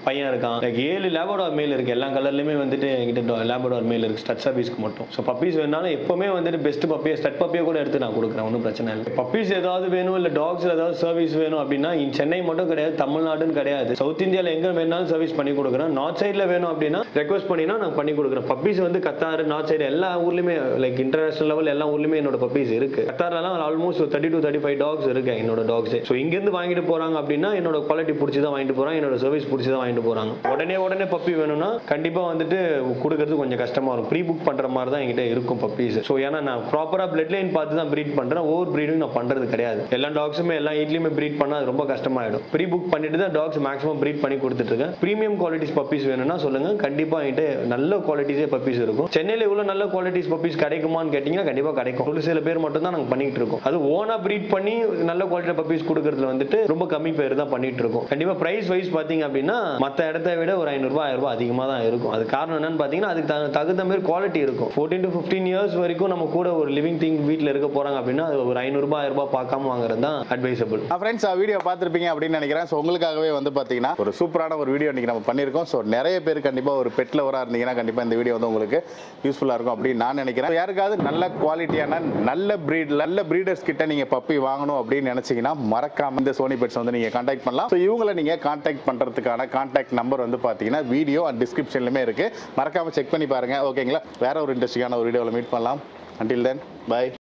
பையன் இருக்கான் லைக் ஏழு லேபடார் மேல் இருக்கு எல்லா கலர்லயுமே வந்துட்டு என்கிட்ட லேபடார் மேல் இருக்கு ஸ்டட் சர்வீஸ்க்கு மட்டும் ஸோ பப்பீஸ் வேணாலும் எப்பவுமே வந்துட்டு பெஸ்ட் பப்பியை ஸ்டட் பப்பியை கூட எடுத்து நான் கொடுக்குறேன் ஒன்றும் பிரச்சனை இல்லை பப்பீஸ் ஏதாவது வேணும் இல்லை டாக்ஸ் ஏதாவது சர்வீஸ் வேணும் அப்படின்னா இங்க சென்னை மட்டும் கிடையாது தமிழ்நாடுன்னு கிடையாது சவுத் இந்தியாவில் எங்க வேணாலும் சர்வீஸ் பண்ணி கொடுக்குறேன் நார்த் சைடில் வேணும் அப்படின்னா ரெக்வஸ்ட் பண்ணினா நான் பண்ணி கொடுக்குறேன் பப்பீஸ் வந்து கத்தார் நார்த் சைடு எல்லா ஊர்லயுமே லைக் இன்டர்நேஷனல் லெவல் எல்லா ஊர்லயுமே என்னோட பப்பீஸ் இருக்கு கத்தார்லாம் almost thirty to thirty five dogs இருக்கு என்னோட டாக்ஸ் ஸோ இங்கேருந்து வாங்கிட்டு போறாங்க அப்படின்னா என்னோட குவாலிட்டி பிடிச்சி தான் வாங்கிட்டு போறாங்க என்னோட சர்வீஸ் பிடிச்சி தான் வாங்கிட்டு போறாங்க உடனே உடனே பப்பி வேணும்னா கண்டிப்பா வந்துட்டு கொடுக்கறது கொஞ்சம் கஷ்டமா இருக்கும் ப்ரீ புக் பண்ற மாதிரி தான் என்கிட்ட இருக்கும் பப்பீஸ் ஸோ ஏன்னா நான் ப்ராப்பரா பிளட் லைன் பார்த்து தான் ப்ரீட் பண்றேன் ஓவர் ப்ரீடிங் நான் பண்றது கிடையாது எல்லா டாக்ஸுமே எல்லா வீட்லயுமே ப்ரீட் பண்ணா அது ரொம்ப கஷ்டமாயிடும் ப்ரீ புக் பண்ணிட்டு தான் டாக்ஸ் மேக்ஸிமம் ப்ரீட் பண்ணி கொடுத்துட்டு இருக்கேன் ப்ரீமியம் குவாலிட்டிஸ் பப்பீஸ் வேணும்னா சொல்லுங்க கண்டிப்பா என்கிட்ட நல்ல குவாலிட்டிஸே பப்பீஸ் இருக்கும் சென்னையில இவ்வளவு நல்ல குவாலிட்டிஸ் பப்பீஸ் கிடைக்குமான்னு கேட்டீங்கன்னா கண்டிப்பா கிடைக்கும் ஒரு சில பேர் மட்டும் தான் நாங்க பண்ணிட்டு இருக்கோம் அது ஓனா ப்ரீட் பண்ணி நல்ல குவாலிட்டி பப்பீஸ் கொடுக்கறதுல வந்துட்டு ரொம்ப கம்மி பேர் தான் பண்ணிட்டு இருக்கோம் கண்டிப்பா பிரைஸ் வைஸ் பாத்தீங்க அப்படின்னா மத்த இடத்த விட ஒரு ஐநூறுபா ஆயிரம் ரூபாய் அதிகமா தான் இருக்கும் அது காரணம் என்னன்னு பாத்தீங்கன்னா அதுக்கு தகு- தகுந்த மாதிரி குவாலிட்டி இருக்கும் ஃபோர்டீன் டு ஃபிஃப்டீன் இயர்ஸ் வரைக்கும் நம்ம கூட ஒரு லிவிங் திங் வீட்டில் இருக்க போறாங்க அப்படின்னா அது ஒரு ஐநூறுபா ஆயிரம் ரூபாய் பார்க்காம வாங்குறது தான் அட்வைசபிள் ஃப்ரெண்ட்ஸ் வீடியோ பார்த்துருப்பீங்க அப்படின்னு நினைக்கிறேன் ஸோ உங்களுக்காகவே வந்து பார்த்தீங்கன்னா ஒரு சூப்பரான ஒரு வீடியோ இன்னைக்கு நம்ம பண்ணியிருக்கோம் ஸோ நிறைய பேர் கண்டிப்பாக ஒரு பெட் லவராக இருந்தீங்கன்னா கண்டிப்பாக இந்த வீடியோ வந்து உங்களுக்கு யூஸ்ஃபுல்லாக இருக்கும் அப்படின்னு நான் நினைக்கிறேன் So, யாருக்காவது நல்ல குவாலிட்டியான நல்ல ப்ரீட் நல்ல ப்ரீடர்ஸ் கிட்ட நீங்கள் பப்பி வாங்கணும் அப்படின்னு நினச்சிங்கன்னா மறக்காம இந்த சோனி பெட்ஸ் வந்து நீங்கள் காண்டாக்ட் பண்ணலாம் ஸோ இவங்களை நீங்கள் காண்டாக்ட் பண்ணுறதுக்கான காண்டாக்ட் நம்பர் வந்து பார்த்தீங்கன்னா வீடியோ அண்ட் டிஸ்கிரிப்ஷன்லையுமே இருக்குது மறக்காம செக் பண்ணி பாருங்க ஓகேங்களா வேற ஒரு இன்ட்ரெஸ்டிங்கான ஒரு வீடியோவில் மீட் பண்ணலாம் until then bye